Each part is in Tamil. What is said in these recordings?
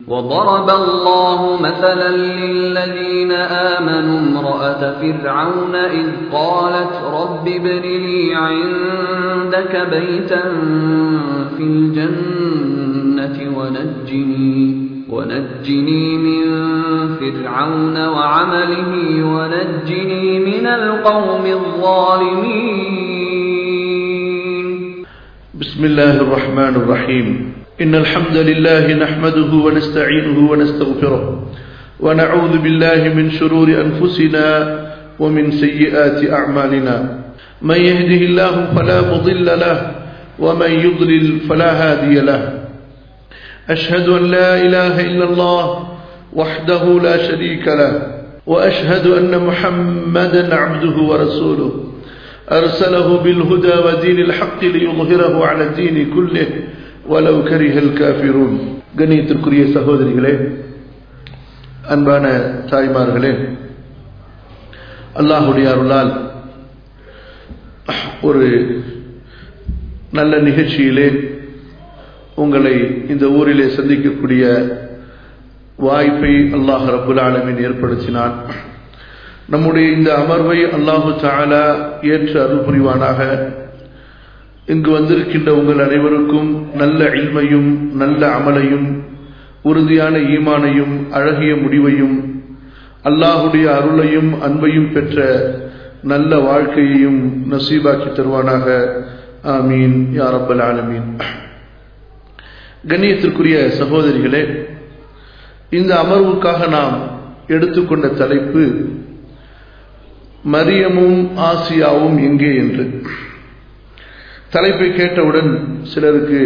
وضرب الله مثلا للذين آمنوا امرأة فرعون إذ قالت رب ابن لي عندك بيتا في الجنة ونجني ونجني من فرعون وعمله ونجني من القوم الظالمين بسم الله الرحمن الرحيم إن الحمد لله نحمده ونستعينه ونستغفره ونعوذ بالله من شرور أنفسنا ومن سيئات أعمالنا من يهده الله فلا مضل له ومن يضلل فلا هادي له أشهد أن لا إله إلا الله وحده لا شريك له وأشهد أن محمدا عبده ورسوله أرسله بالهدى ودين الحق ليظهره على الدين كله ولو كره الكافرون கண்ணியத்திற்குரிய சகோதரிகளே அன்பான தாய்மார்களே அல்லாஹுடைய அருளால் ஒரு நல்ல நிகழ்ச்சியிலே உங்களை இந்த ஊரிலே சந்திக்கக்கூடிய வாய்ப்பை அல்லாஹ் ரபுல் ஆலமின் ஏற்படுத்தினான் நம்முடைய இந்த அமர்வை அல்லாஹு தாலா ஏற்று அருள் புரிவானாக இங்கு வந்திருக்கின்ற உங்கள் அனைவருக்கும் நல்ல இல்மையும் நல்ல அமலையும் உறுதியான ஈமானையும் அழகிய முடிவையும் அல்லாஹுடைய அருளையும் அன்பையும் பெற்ற நல்ல வாழ்க்கையையும் நசீபாக்கி தருவானாக ஆமீன் யாரப்பல் ஆலமீன் கண்ணியத்திற்குரிய சகோதரிகளே இந்த அமர்வுக்காக நாம் எடுத்துக்கொண்ட தலைப்பு மரியமும் ஆசியாவும் எங்கே என்று தலைப்பை கேட்டவுடன் சிலருக்கு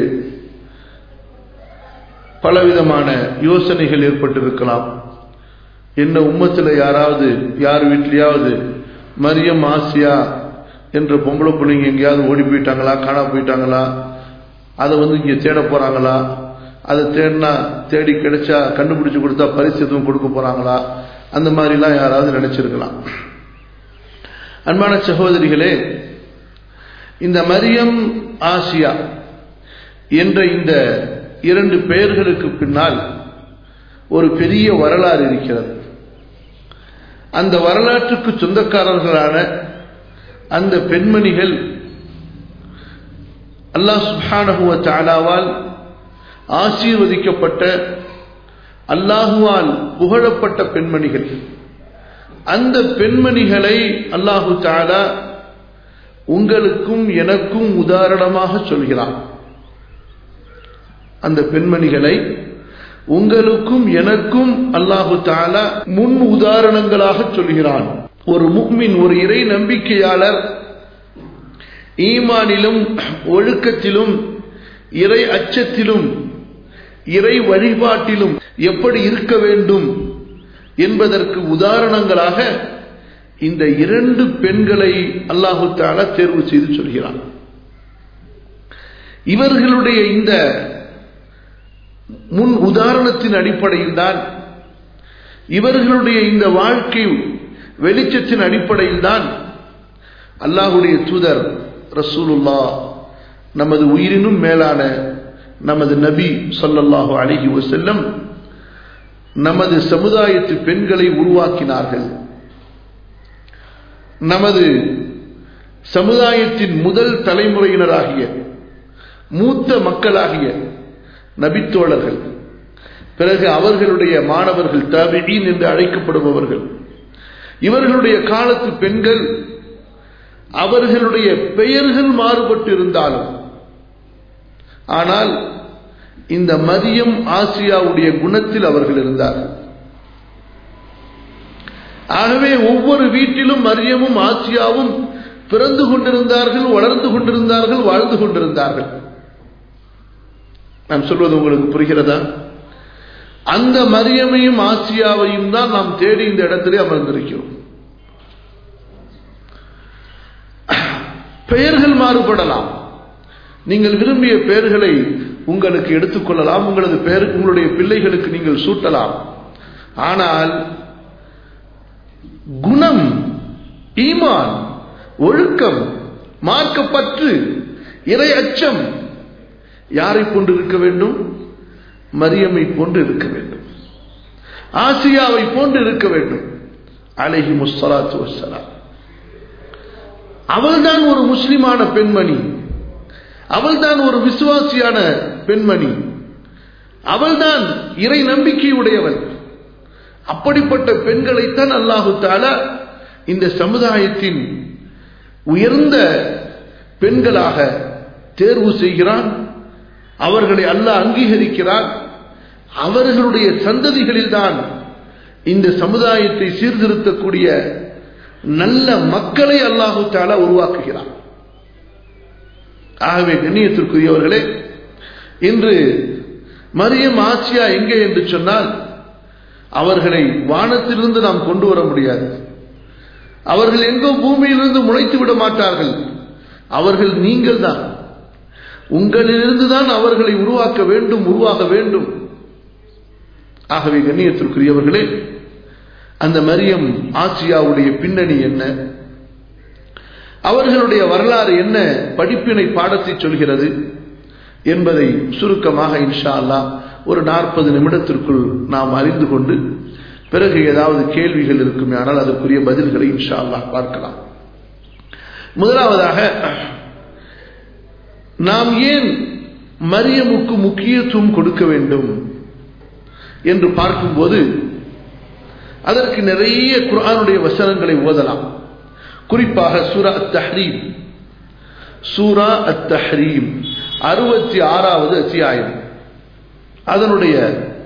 பலவிதமான யோசனைகள் ஏற்பட்டிருக்கலாம் என்ன உம்மத்தில் யாராவது யார் வீட்லையாவது மரியம் ஆசியா என்ற பொம்பளை பிள்ளைங்க எங்கேயாவது ஓடி போயிட்டாங்களா காணா போயிட்டாங்களா அதை வந்து இங்கே தேட போகிறாங்களா அதை தேடினா தேடி கிடைச்சா கண்டுபிடிச்சு கொடுத்தா பரிசு எதுவும் கொடுக்க போகிறாங்களா அந்த மாதிரிலாம் யாராவது நினைச்சிருக்கலாம் அன்பான சகோதரிகளே இந்த மரியம் ஆசியா என்ற இந்த இரண்டு பெயர்களுக்கு பின்னால் ஒரு பெரிய வரலாறு இருக்கிறது அந்த வரலாற்றுக்கு சொந்தக்காரர்களான அந்த பெண்மணிகள் அல்லாஹ் சுஹானகுவ தாலாவால் ஆசீர்வதிக்கப்பட்ட அல்லாஹுவால் புகழப்பட்ட பெண்மணிகள் அந்த பெண்மணிகளை அல்லாஹு தாலா உங்களுக்கும் எனக்கும் உதாரணமாக சொல்கிறான் அந்த பெண்மணிகளை உங்களுக்கும் எனக்கும் அல்லாஹு தாலா முன் உதாரணங்களாக சொல்கிறான் ஒரு முக்மின் ஒரு இறை நம்பிக்கையாளர் ஈமானிலும் ஒழுக்கத்திலும் இறை அச்சத்திலும் இறை வழிபாட்டிலும் எப்படி இருக்க வேண்டும் என்பதற்கு உதாரணங்களாக இந்த இரண்டு பெண்களை அல்லாஹு தாலா தேர்வு செய்து சொல்கிறான் இவர்களுடைய இந்த முன் உதாரணத்தின் அடிப்படையில் தான் இவர்களுடைய இந்த வாழ்க்கை வெளிச்சத்தின் அடிப்படையில் தான் அல்லாஹுடைய தூதர் ரசூலுல்லா நமது உயிரினும் மேலான நமது நபி சொல்லல்லாஹு அழகி செல்லம் நமது சமுதாயத்து பெண்களை உருவாக்கினார்கள் நமது சமுதாயத்தின் முதல் தலைமுறையினராகிய மூத்த மக்களாகிய நபித்தோழர்கள் பிறகு அவர்களுடைய மாணவர்கள் தபியின் என்று அழைக்கப்படுபவர்கள் இவர்களுடைய காலத்து பெண்கள் அவர்களுடைய பெயர்கள் மாறுபட்டு இருந்தாலும் ஆனால் இந்த மதியம் ஆசியாவுடைய குணத்தில் அவர்கள் இருந்தார்கள் ஆகவே ஒவ்வொரு வீட்டிலும் மரியமும் ஆசியாவும் பிறந்து கொண்டிருந்தார்கள் வளர்ந்து கொண்டிருந்தார்கள் வாழ்ந்து கொண்டிருந்தார்கள் நான் சொல்வது உங்களுக்கு புரிகிறதா அந்த மரியமையும் ஆசியாவையும் தான் நாம் தேடி இந்த இடத்திலே அமர்ந்திருக்கிறோம் பெயர்கள் மாறுபடலாம் நீங்கள் விரும்பிய பெயர்களை உங்களுக்கு எடுத்துக்கொள்ளலாம் உங்களது பெயர் உங்களுடைய பிள்ளைகளுக்கு நீங்கள் சூட்டலாம் ஆனால் குணம் ஈமான் ஒழுக்கம் மார்க்கப்பற்று இறை அச்சம் யாரை கொண்டு இருக்க வேண்டும் மரியமை போன்று இருக்க வேண்டும் ஆசியாவை போன்று இருக்க வேண்டும் அலஹி முஸ்ஸலாத்து வசலாம் அவள்தான் ஒரு முஸ்லிமான பெண்மணி அவள்தான் ஒரு விசுவாசியான பெண்மணி அவள்தான் இறை நம்பிக்கை உடையவள் அப்படிப்பட்ட பெண்களைத்தான் அல்லாஹு தாலா இந்த சமுதாயத்தின் உயர்ந்த பெண்களாக தேர்வு செய்கிறான் அவர்களை அல்லாஹ் அங்கீகரிக்கிறான் அவர்களுடைய சந்ததிகளில்தான் இந்த சமுதாயத்தை சீர்திருத்தக்கூடிய நல்ல மக்களை அல்லாஹு தாலா உருவாக்குகிறான் ஆகவே கண்ணியத்திற்குரியவர்களே இன்று மரியம் ஆசியா எங்கே என்று சொன்னால் அவர்களை வானத்திலிருந்து நாம் கொண்டு வர முடியாது அவர்கள் எங்கோ பூமியிலிருந்து முளைத்து விட மாட்டார்கள் அவர்கள் நீங்கள் தான் உங்களிலிருந்து தான் அவர்களை உருவாக்க வேண்டும் உருவாக வேண்டும் ஆகவே கண்ணியத்திற்குரியவர்களே அந்த மரியம் ஆசியாவுடைய பின்னணி என்ன அவர்களுடைய வரலாறு என்ன படிப்பினை பாடத்தை சொல்கிறது என்பதை சுருக்கமாக இன்ஷா அல்லா ஒரு நாற்பது நிமிடத்திற்குள் நாம் அறிந்து கொண்டு பிறகு ஏதாவது கேள்விகள் இருக்குமே ஆனால் அதற்குரிய பதில்களை இன்ஷா அல்லா பார்க்கலாம் முதலாவதாக நாம் ஏன் மரியமுக்கு முக்கியத்துவம் கொடுக்க வேண்டும் என்று பார்க்கும்போது அதற்கு நிறைய குரானுடைய வசனங்களை ஓதலாம் குறிப்பாக சூரா அத் தஹ்ரீம் சூரா அத் தஹ்ரீம் அறுபத்தி ஆறாவது அத்தியாயம் அதனுடைய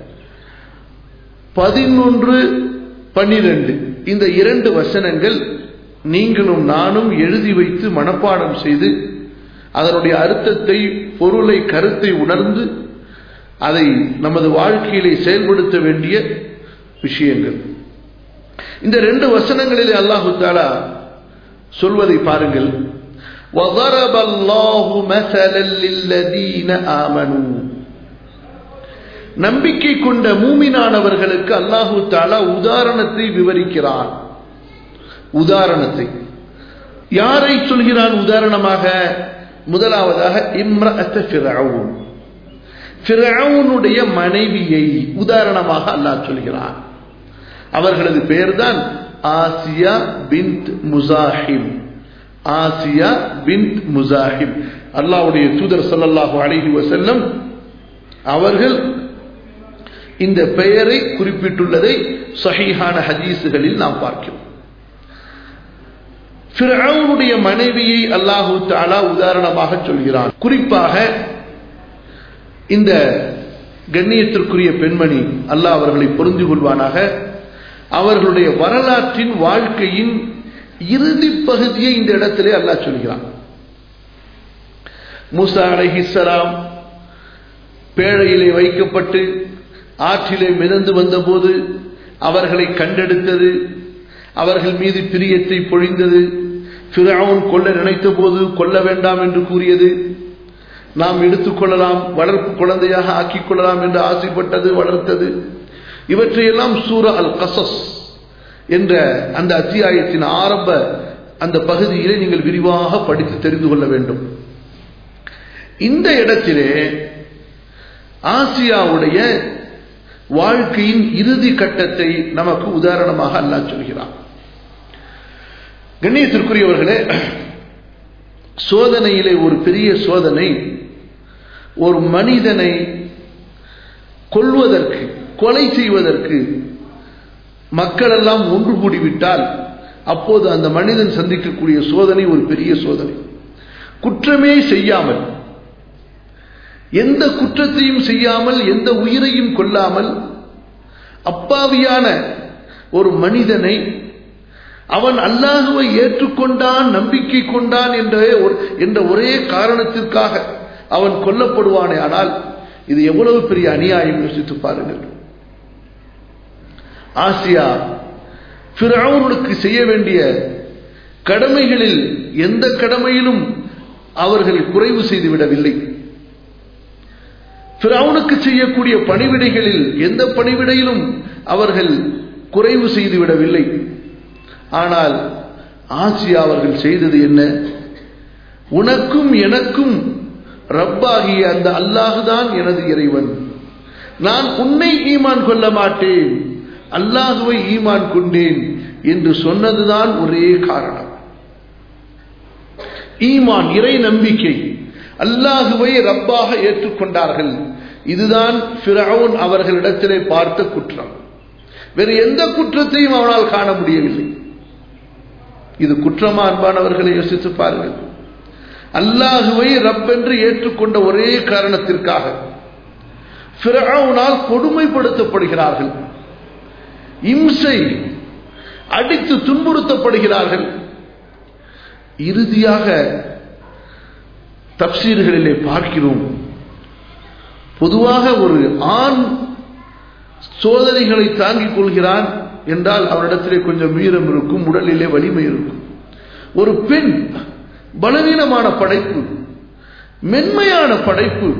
பதினொன்று பன்னிரண்டு இந்த இரண்டு வசனங்கள் நீங்களும் நானும் எழுதி வைத்து மனப்பாடம் செய்து அதனுடைய அர்த்தத்தை பொருளை கருத்தை உணர்ந்து அதை நமது வாழ்க்கையிலே செயல்படுத்த வேண்டிய விஷயங்கள் இந்த ரெண்டு வசனங்களிலே அல்லாஹு தாலா சொல்வதை பாருங்கள் وضرب الله مثلا للذين آمنوا நம்பிக்கை கொண்ட மூமினானவர்களுக்கு அல்லாஹு தாலா உதாரணத்தை விவரிக்கிறான் உதாரணத்தை யாரை சொல்கிறான் உதாரணமாக முதலாவதாக இம்ரஅத்த ஃபிரவுன் ஃபிரவுனுடைய மனைவியை உதாரணமாக அல்லாஹ் சொல்கிறான் அவர்களது பெயர்தான் ஆசியா பின்த் முசாஹிம் ஆசியா பின்த் முசாஹிம் அல்லாஹ்வுடைய தூதர் ஸல்லல்லாஹு அலைஹி வஸல்லம் அவர்கள் இந்த பெயரை குறிப்பிட்டுள்ளதை சஹீஹான ஹதீஸுகளில் நாம் பார்க்கிறோம் ஃபிரவுனுடைய மனைவியை அல்லாஹு தாலா உதாரணமாக சொல்கிறான் குறிப்பாக இந்த கண்ணியத்திற்குரிய பெண்மணி அல்லாஹ் அவர்களை பொருந்தி கொள்வானாக அவர்களுடைய வரலாற்றின் வாழ்க்கையின் இறுதி பகுதியை இந்த இடத்திலே அல்லாஹ் சொல்கிறான் மூசா அலைஹிஸ்ஸலாம் பேழையிலே வைக்கப்பட்டு ஆற்றிலே மிதந்து வந்தபோது அவர்களை கண்டெடுத்தது அவர்கள் மீது பிரியத்தை பொழிந்தது ஃபிரவுன் கொல்ல நினைத்த போது கொல்ல வேண்டாம் என்று கூறியது நாம் எடுத்துக்கொள்ளலாம் வளர்ப்பு குழந்தையாக ஆக்கிக் கொள்ளலாம் என்று ஆசைப்பட்டது வளர்த்தது இவற்றையெல்லாம் சூர அல் கசஸ் என்ற அந்த அத்தியாயத்தின் ஆரம்ப அந்த பகுதியிலே நீங்கள் விரிவாக படித்து தெரிந்து கொள்ள வேண்டும் இந்த இடத்திலே ஆசியாவுடைய வாழ்க்கையின் இறுதி கட்டத்தை நமக்கு உதாரணமாக அல்லாஹ் சொல்கிறான் கண்ணியத்திற்குரியவர்களே சோதனையிலே ஒரு பெரிய சோதனை ஒரு மனிதனை கொல்வதற்கு கொலை செய்வதற்கு மக்கள் எல்லாம் ஒன்று கூடிவிட்டால் அப்போது அந்த மனிதன் சந்திக்கக்கூடிய சோதனை ஒரு பெரிய சோதனை குற்றமே செய்யாமல் எந்த குற்றத்தையும் செய்யாமல் எந்த உயிரையும் கொல்லாமல் அப்பாவியான ஒரு மனிதனை அவன் அல்லாஹுவை ஏற்றுக்கொண்டான் நம்பிக்கை கொண்டான் என்ற என்ற ஒரே காரணத்திற்காக அவன் கொல்லப்படுவானே ஆனால் இது எவ்வளவு பெரிய அநியாயம் யோசித்து பாருங்கள் ஆசியா பிறவனுக்கு செய்ய வேண்டிய கடமைகளில் எந்த கடமையிலும் அவர்கள் குறைவு செய்து விடவில்லை பிறவுனுக்கு செய்யக்கூடிய பணிவிடைகளில் எந்த பணிவிடையிலும் அவர்கள் குறைவு செய்து விடவில்லை ஆனால் ஆசியா அவர்கள் செய்தது என்ன உனக்கும் எனக்கும் ரப்பாகிய அந்த அல்லாஹுதான் எனது இறைவன் நான் உன்னை ஈமான் கொள்ள மாட்டேன் அல்லாஹுவை ஈமான் கொண்டேன் என்று சொன்னதுதான் ஒரே காரணம் ஈமான் இறை நம்பிக்கை அல்லாஹுவை ரப்பாக ஏற்றுக்கொண்டார்கள் இதுதான் ஃபிரவுன் அவர்களிடத்திலே பார்த்த குற்றம் வேறு எந்த குற்றத்தையும் அவனால் காண முடியவில்லை இது குற்றமா அன்பானவர்களை யோசித்து பாருங்கள் அல்லாஹுவை ரப்பென்று ஏற்றுக்கொண்ட ஒரே காரணத்திற்காக ஃபிரவுனால் கொடுமைப்படுத்தப்படுகிறார்கள் இம்சை அடித்து துன்புறுத்தப்படுகிறார்கள் இறுதியாக தப்சீர்களிலே பார்க்கிறோம் பொதுவாக ஒரு ஆண் சோதனைகளை தாங்கிக் கொள்கிறான் என்றால் அவரிடத்திலே கொஞ்சம் வீரம் இருக்கும் உடலிலே வலிமை இருக்கும் ஒரு பெண் பலவீனமான படைப்பு மென்மையான படைப்பு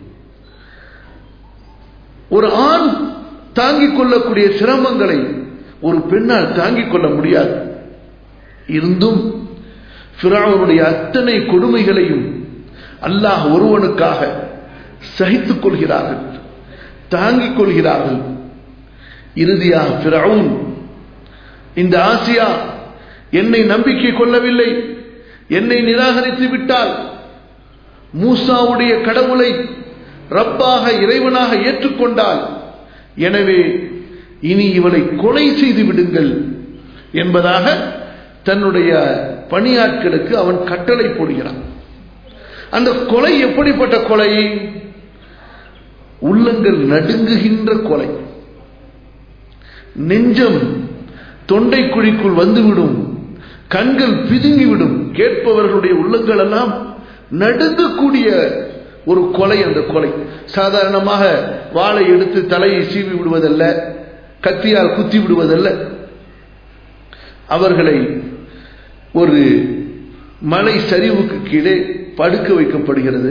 ஒரு ஆண் தாங்கிக் கொள்ளக்கூடிய சிரமங்களை ஒரு பெண்ணால் தாங்கிக் கொள்ள முடியாது இருந்தும் ஃபிராவனுடைய அத்தனை கொடுமைகளையும் அல்லாஹ் ஒருவனுக்காக சகித்துக் கொள்கிறார்கள் தாங்கிக் கொள்கிறார்கள் இறுதியாக ஃபிரவுன் இந்த ஆசியா என்னை நம்பிக்கை கொள்ளவில்லை என்னை நிராகரித்து விட்டால் மூசாவுடைய கடவுளை ரப்பாக இறைவனாக ஏற்றுக்கொண்டால் எனவே இனி இவளை கொலை செய்து விடுங்கள் என்பதாக தன்னுடைய பணியாட்களுக்கு அவன் கட்டளை போடுகிறான் அந்த கொலை எப்படிப்பட்ட கொலை உள்ளங்கள் நடுங்குகின்ற கொலை நெஞ்சம் தொண்டை குழிக்குள் வந்துவிடும் கண்கள் பிதுங்கிவிடும் கேட்பவர்களுடைய உள்ளங்கள் எல்லாம் நடுங்கக்கூடிய ஒரு கொலை அந்த கொலை சாதாரணமாக வாளை எடுத்து தலையை சீவி விடுவதல்ல கத்தியால் குத்தி விடுவதல்ல அவர்களை ஒரு மலை சரிவுக்கு கீழே படுக்க வைக்கப்படுகிறது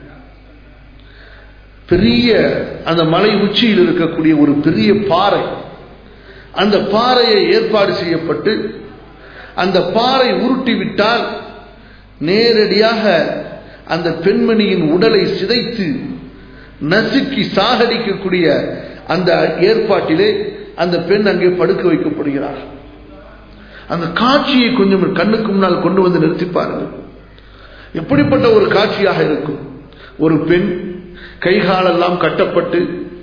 பெரிய அந்த மலை உச்சியில் இருக்கக்கூடிய ஒரு பெரிய பாறை அந்த பாறையை ஏற்பாடு செய்யப்பட்டு அந்த பாறை உருட்டி விட்டால் நேரடியாக அந்த பெண்மணியின் உடலை சிதைத்து நசுக்கி சாகடிக்கக்கூடிய அந்த ஏற்பாட்டிலே அந்த பெண் அங்கே படுக்க வைக்கப்படுகிறார் அந்த காட்சியை கொஞ்சம் கண்ணுக்கு முன்னால் கொண்டு வந்து நிறுத்தி பாருங்கள் எப்படிப்பட்ட ஒரு காட்சியாக இருக்கும் ஒரு பெண் கைகாலெல்லாம் கட்டப்பட்டு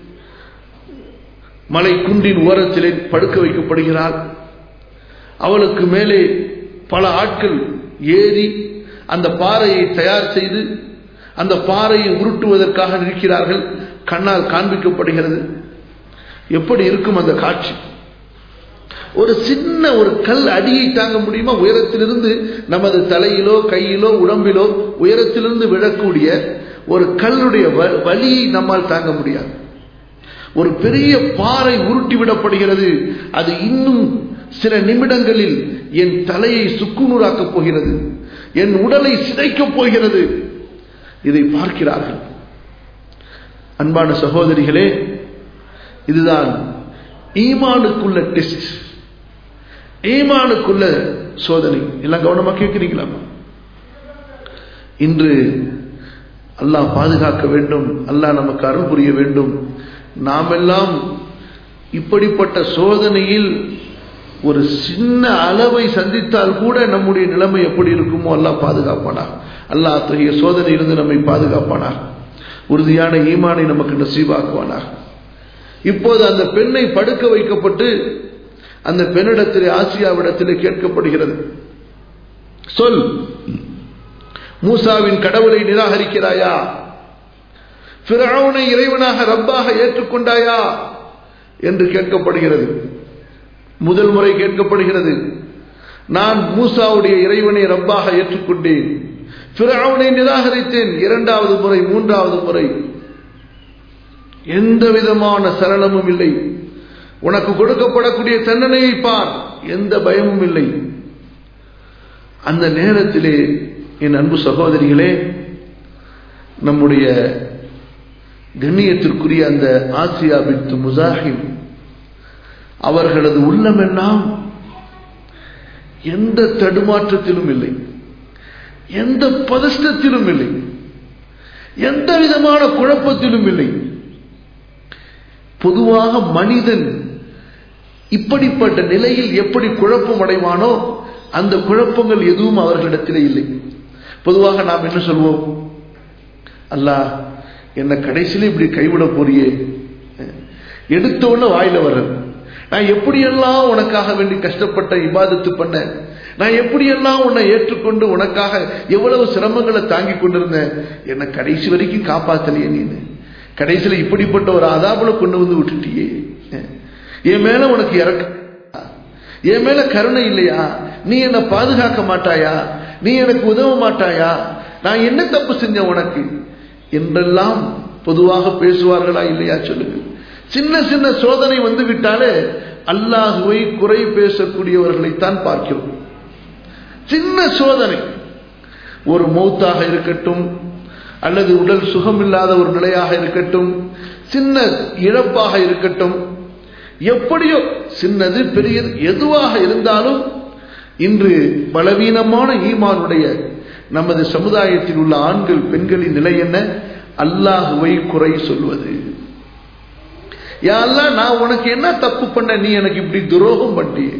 மலை குன்றின் ஓரத்திலே படுக்க வைக்கப்படுகிறாள் அவளுக்கு மேலே பல ஆட்கள் ஏறி அந்த பாறையை தயார் செய்து அந்த பாறையை உருட்டுவதற்காக நிற்கிறார்கள் கண்ணால் காண்பிக்கப்படுகிறது எப்படி இருக்கும் அந்த காட்சி ஒரு சின்ன ஒரு கல் அடியை தாங்க முடியுமா உயரத்திலிருந்து நமது தலையிலோ கையிலோ உடம்பிலோ உயரத்திலிருந்து விழக்கூடிய ஒரு கல்லுடைய வலியை நம்மால் தாங்க முடியாது ஒரு பெரிய பாறை உருட்டி விடப்படுகிறது அது இன்னும் சில நிமிடங்களில் என் தலையை சுக்குநூறாக்கப் போகிறது என் உடலை சிதைக்கப் போகிறது இதை பார்க்கிறார்கள் அன்பான சகோதரிகளே இதுதான் ஈமானுக்குள்ள டெஸ்ட் ஈமானுக்குள்ள சோதனை எல்லாம் கவனமா கேட்கிறீங்களா இன்று அல்லாஹ் பாதுகாக்க வேண்டும் அல்லாஹ் நமக்கு அருள் புரிய வேண்டும் நாமெல்லாம் இப்படிப்பட்ட சோதனையில் ஒரு சின்ன அளவை சந்தித்தால் கூட நம்முடைய நிலைமை எப்படி இருக்குமோ அல்லாஹ் பாதுகாப்பானா அல்லாஹ் அத்தகைய சோதனையிலிருந்து நம்மை பாதுகாப்பானா உறுதியான ஈமானை நமக்கு நசீவாக்குவானா இப்போது அந்த பெண்ணை படுக்க வைக்கப்பட்டு அந்த பெண்ணிடத்திலே ஆசியாவிடத்திலே கேட்கப்படுகிறது சொல் மூசாவின் கடவுளை நிராகரிக்கிறாயா பிறவுனை இறைவனாக ரப்பாக ஏற்றுக்கொண்டாயா என்று கேட்கப்படுகிறது முதல் முறை கேட்கப்படுகிறது நான் மூசாவுடைய இறைவனை ரப்பாக ஏற்றுக்கொண்டேன் பிறவுனை நிராகரித்தேன் இரண்டாவது முறை மூன்றாவது முறை எந்த விதமான சரளமும் இல்லை உனக்கு கொடுக்கப்படக்கூடிய தண்டனையை பார் எந்த பயமும் இல்லை அந்த நேரத்திலே என் அன்பு சகோதரிகளே நம்முடைய கண்ணியத்திற்குரிய அந்த ஆசியா பித்து முசாஹிம் அவர்களது உள்ளமெல்லாம் எந்த தடுமாற்றத்திலும் இல்லை எந்த பதஷ்டத்திலும் இல்லை எந்த விதமான குழப்பத்திலும் இல்லை பொதுவாக மனிதன் இப்படிப்பட்ட நிலையில் எப்படி குழப்பம் அடைவானோ அந்த குழப்பங்கள் எதுவும் அவர்களிடத்திலே இல்லை பொதுவாக நாம் என்ன சொல்வோம் அல்லாஹ் என்ன கடைசியில இப்படி கைவிட போறியே எடுத்த உடனே வாயில வர்றது நான் எப்படியெல்லாம் உனக்காக வேண்டி கஷ்டப்பட்ட இபாதத்து பண்ண நான் எப்படியெல்லாம் உன்னை ஏற்றுக்கொண்டு உனக்காக எவ்வளவு சிரமங்களை தாங்கி கொண்டிருந்தேன் என்னை கடைசி வரைக்கும் காப்பாத்தலையே நீனு கடைசியில இப்படிப்பட்ட ஒரு அதாபுல கொண்டு வந்து விட்டுட்டியே என் மேல உனக்கு இறக்க என் மேல கருணை இல்லையா நீ என்னை பாதுகாக்க மாட்டாயா நீ எனக்கு உதவ மாட்டாயா நான் என்ன தப்பு செஞ்சேன் உனக்கு என்றெல்லாம் பொதுவாக பேசுவார்களா இல்லையா சொல்லுங்க சின்ன சின்ன சோதனை வந்து விட்டாலே அல்லாஹுவை குறை பேசக்கூடியவர்களைத்தான் பார்க்கிறோம் சின்ன சோதனை ஒரு மௌத்தாக இருக்கட்டும் அல்லது உடல் சுகமில்லாத ஒரு நிலையாக இருக்கட்டும் சின்ன இழப்பாக இருக்கட்டும் எப்படியோ சின்னது பெரியது எதுவாக இருந்தாலும் இன்று பலவீனமான ஈமானுடைய நமது சமுதாயத்தில் உள்ள ஆண்கள் பெண்களின் நிலை என்ன அல்லாஹுவை குறை சொல்வது யாரெல்லாம் நான் உனக்கு என்ன தப்பு பண்ண நீ எனக்கு இப்படி துரோகம் பண்ணியே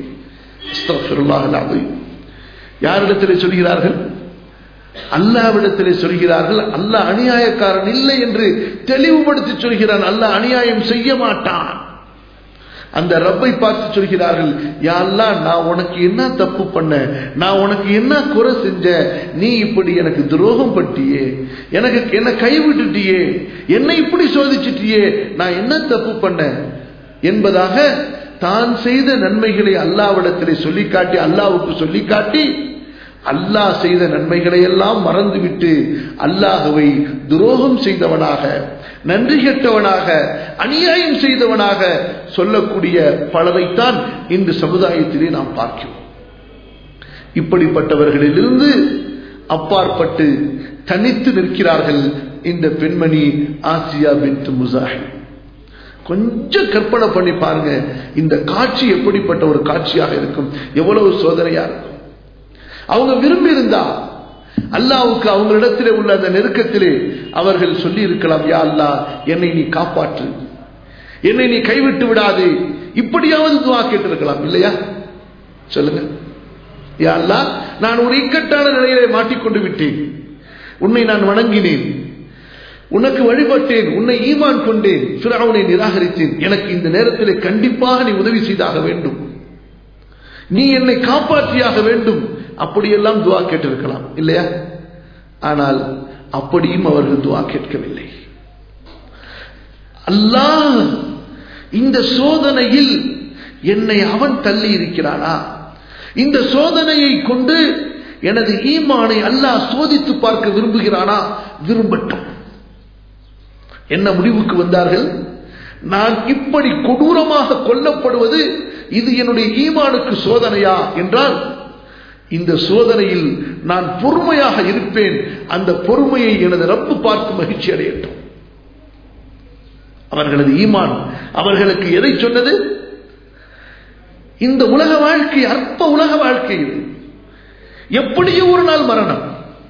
யாரிடத்திலே சொல்கிறார்கள் அல்லாவிடத்திலே சொல்கிறார்கள் அல்லாஹ் அநியாயக்காரன் இல்லை என்று தெளிவுபடுத்தி சொல்கிறான் அல்லாஹ் அநியாயம் செய்ய மாட்டான் அந்த ரப்பை பார்த்து சொல்கிறார்கள் யாரெல்லாம் நான் உனக்கு என்ன தப்பு பண்ண நான் உனக்கு என்ன குறை செஞ்ச நீ இப்படி எனக்கு துரோகம் பட்டியே எனக்கு என்ன கைவிட்டுட்டியே என்னை இப்படி சோதிச்சிட்டியே நான் என்ன தப்பு பண்ண என்பதாக தான் செய்த நன்மைகளை அல்லாவிடத்திலே சொல்லி காட்டி அல்லாவுக்கு சொல்லி காட்டி அல்லாஹ் செய்த நன்மைகளை எல்லாம் மறந்துவிட்டு அல்லாஹுவை துரோகம் செய்தவனாக நன்றி கெட்டவனாக அநியாயம் செய்தவனாக சொல்லக்கூடிய பலரைத்தான் இன்று சமுதாயத்திலே நாம் பார்க்கிறோம் இப்படிப்பட்டவர்களிலிருந்து அப்பாற்பட்டு தனித்து நிற்கிறார்கள் இந்த பெண்மணி ஆசியா பின் முசாஹி கொஞ்சம் கற்பனை பண்ணி பாருங்க இந்த காட்சி எப்படிப்பட்ட ஒரு காட்சியாக இருக்கும் எவ்வளவு சோதனையா இருக்கும் அவங்க விரும்பி இருந்தா அல்லாவுக்கு அவங்களிடத்திலே உள்ள அந்த நெருக்கத்திலே அவர்கள் சொல்லி இருக்கலாம் யா அல்லா என்னை நீ காப்பாற்று என்னை நீ கைவிட்டு விடாது இப்படியாவது துவா கேட்டிருக்கலாம் இல்லையா சொல்லுங்க யா அல்லா நான் ஒரு இக்கட்டான நிலையிலே மாட்டிக்கொண்டு விட்டேன் உன்னை நான் வணங்கினேன் உனக்கு வழிபட்டேன் உன்னை ஈமான் கொண்டேன் பிறவனை நிராகரித்தேன் எனக்கு இந்த நேரத்தில் கண்டிப்பாக நீ உதவி செய்தாக வேண்டும் நீ என்னை காப்பாற்றியாக வேண்டும் அப்படியெல்லாம் துவா கேட்டிருக்கலாம் இல்லையா ஆனால் அப்படியும் அவர்கள் துவா கேட்கவில்லை அல்லாஹ் இந்த சோதனையில் என்னை அவன் தள்ளி இருக்கிறானா இந்த சோதனையை கொண்டு எனது ஈமானை அல்லாஹ் சோதித்து பார்க்க விரும்புகிறானா விரும்பட்டும் என்ன முடிவுக்கு வந்தார்கள் நான் இப்படி கொடூரமாக கொல்லப்படுவது இது என்னுடைய ஈமானுக்கு சோதனையா என்றால் இந்த சோதனையில் நான் பொறுமையாக இருப்பேன் அந்த பொறுமையை எனது ரப்பு பார்த்து மகிழ்ச்சி அடையட்டும் அவர்களது ஈமான் அவர்களுக்கு எதை சொன்னது இந்த உலக வாழ்க்கை அற்ப உலக வாழ்க்கை இது எப்படியோ ஒரு நாள் மரணம்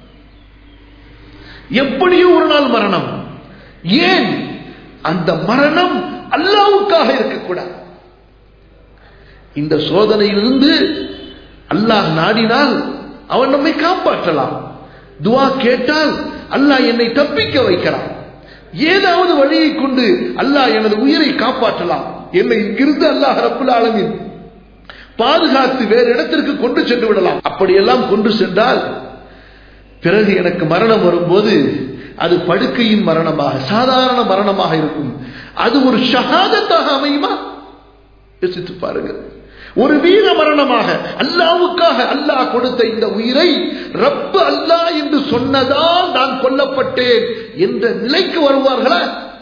எப்படியோ ஒரு நாள் மரணம் ஏன் அந்த மரணம் அல்லாவுக்காக இருக்கக்கூடாது இந்த சோதனையிலிருந்து அல்லாஹ் நாடினால் அவன் நம்மை காப்பாற்றலாம் துவா கேட்டால் அல்லாஹ் என்னை தப்பிக்க வைக்கலாம் ஏதாவது வழியை கொண்டு அல்லாஹ் எனது உயிரை காப்பாற்றலாம் என்னை இங்கிருந்து அல்லாஹ் ரப்புல் ஆலமின் பாதுகாத்து வேறு இடத்திற்கு கொண்டு சென்று விடலாம் அப்படியெல்லாம் கொண்டு சென்றால் பிறகு எனக்கு மரணம் வரும்போது அது படுக்கையின் மரணமாக சாதாரண மரணமாக இருக்கும் அது ஒரு ஷஹாதத்தாக அமையுமா யோசித்து பாருங்கள் ஒரு வீர மரணமாக அல்லாவுக்காக அல்லாஹ் கொடுத்த இந்த உயிரை ரப்பு அல்லாஹ் என்று சொன்னதால் நான் கொல்லப்பட்டேன் என்ற நிலைக்கு வருவார்களா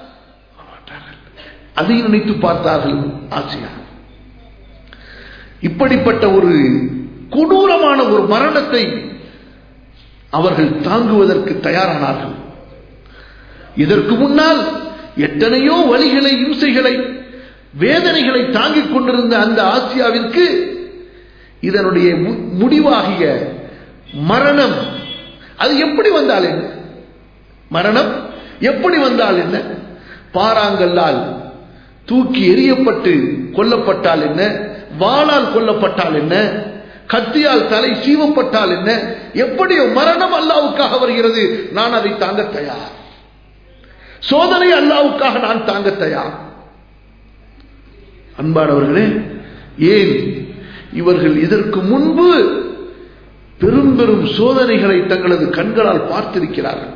அதை நினைத்து பார்த்தார்கள் ஆசியா இப்படிப்பட்ட ஒரு கொடூரமான ஒரு மரணத்தை அவர்கள் தாங்குவதற்கு தயாரானார்கள் இதற்கு முன்னால் எத்தனையோ வழிகளை இம்சைகளை வேதனைகளை தாங்கிக் கொண்டிருந்த அந்த ஆசியாவிற்கு இதனுடைய முடிவாகிய மரணம் அது எப்படி வந்தால் என்ன மரணம் எப்படி வந்தால் என்ன பாறாங்கல்லால் தூக்கி எறியப்பட்டு கொல்லப்பட்டால் என்ன வாளால் கொல்லப்பட்டால் என்ன கத்தியால் தலை சீவப்பட்டால் என்ன எப்படியோ மரணம் அல்லாவுக்காக வருகிறது நான் அதை தாங்க தயார் சோதனை அல்லாவுக்காக நான் தாங்க தயார் அன்பானவர்களே ஏன் இவர்கள் இதற்கு முன்பு பெரும் பெரும் சோதனைகளை தங்களது கண்களால் பார்த்திருக்கிறார்கள்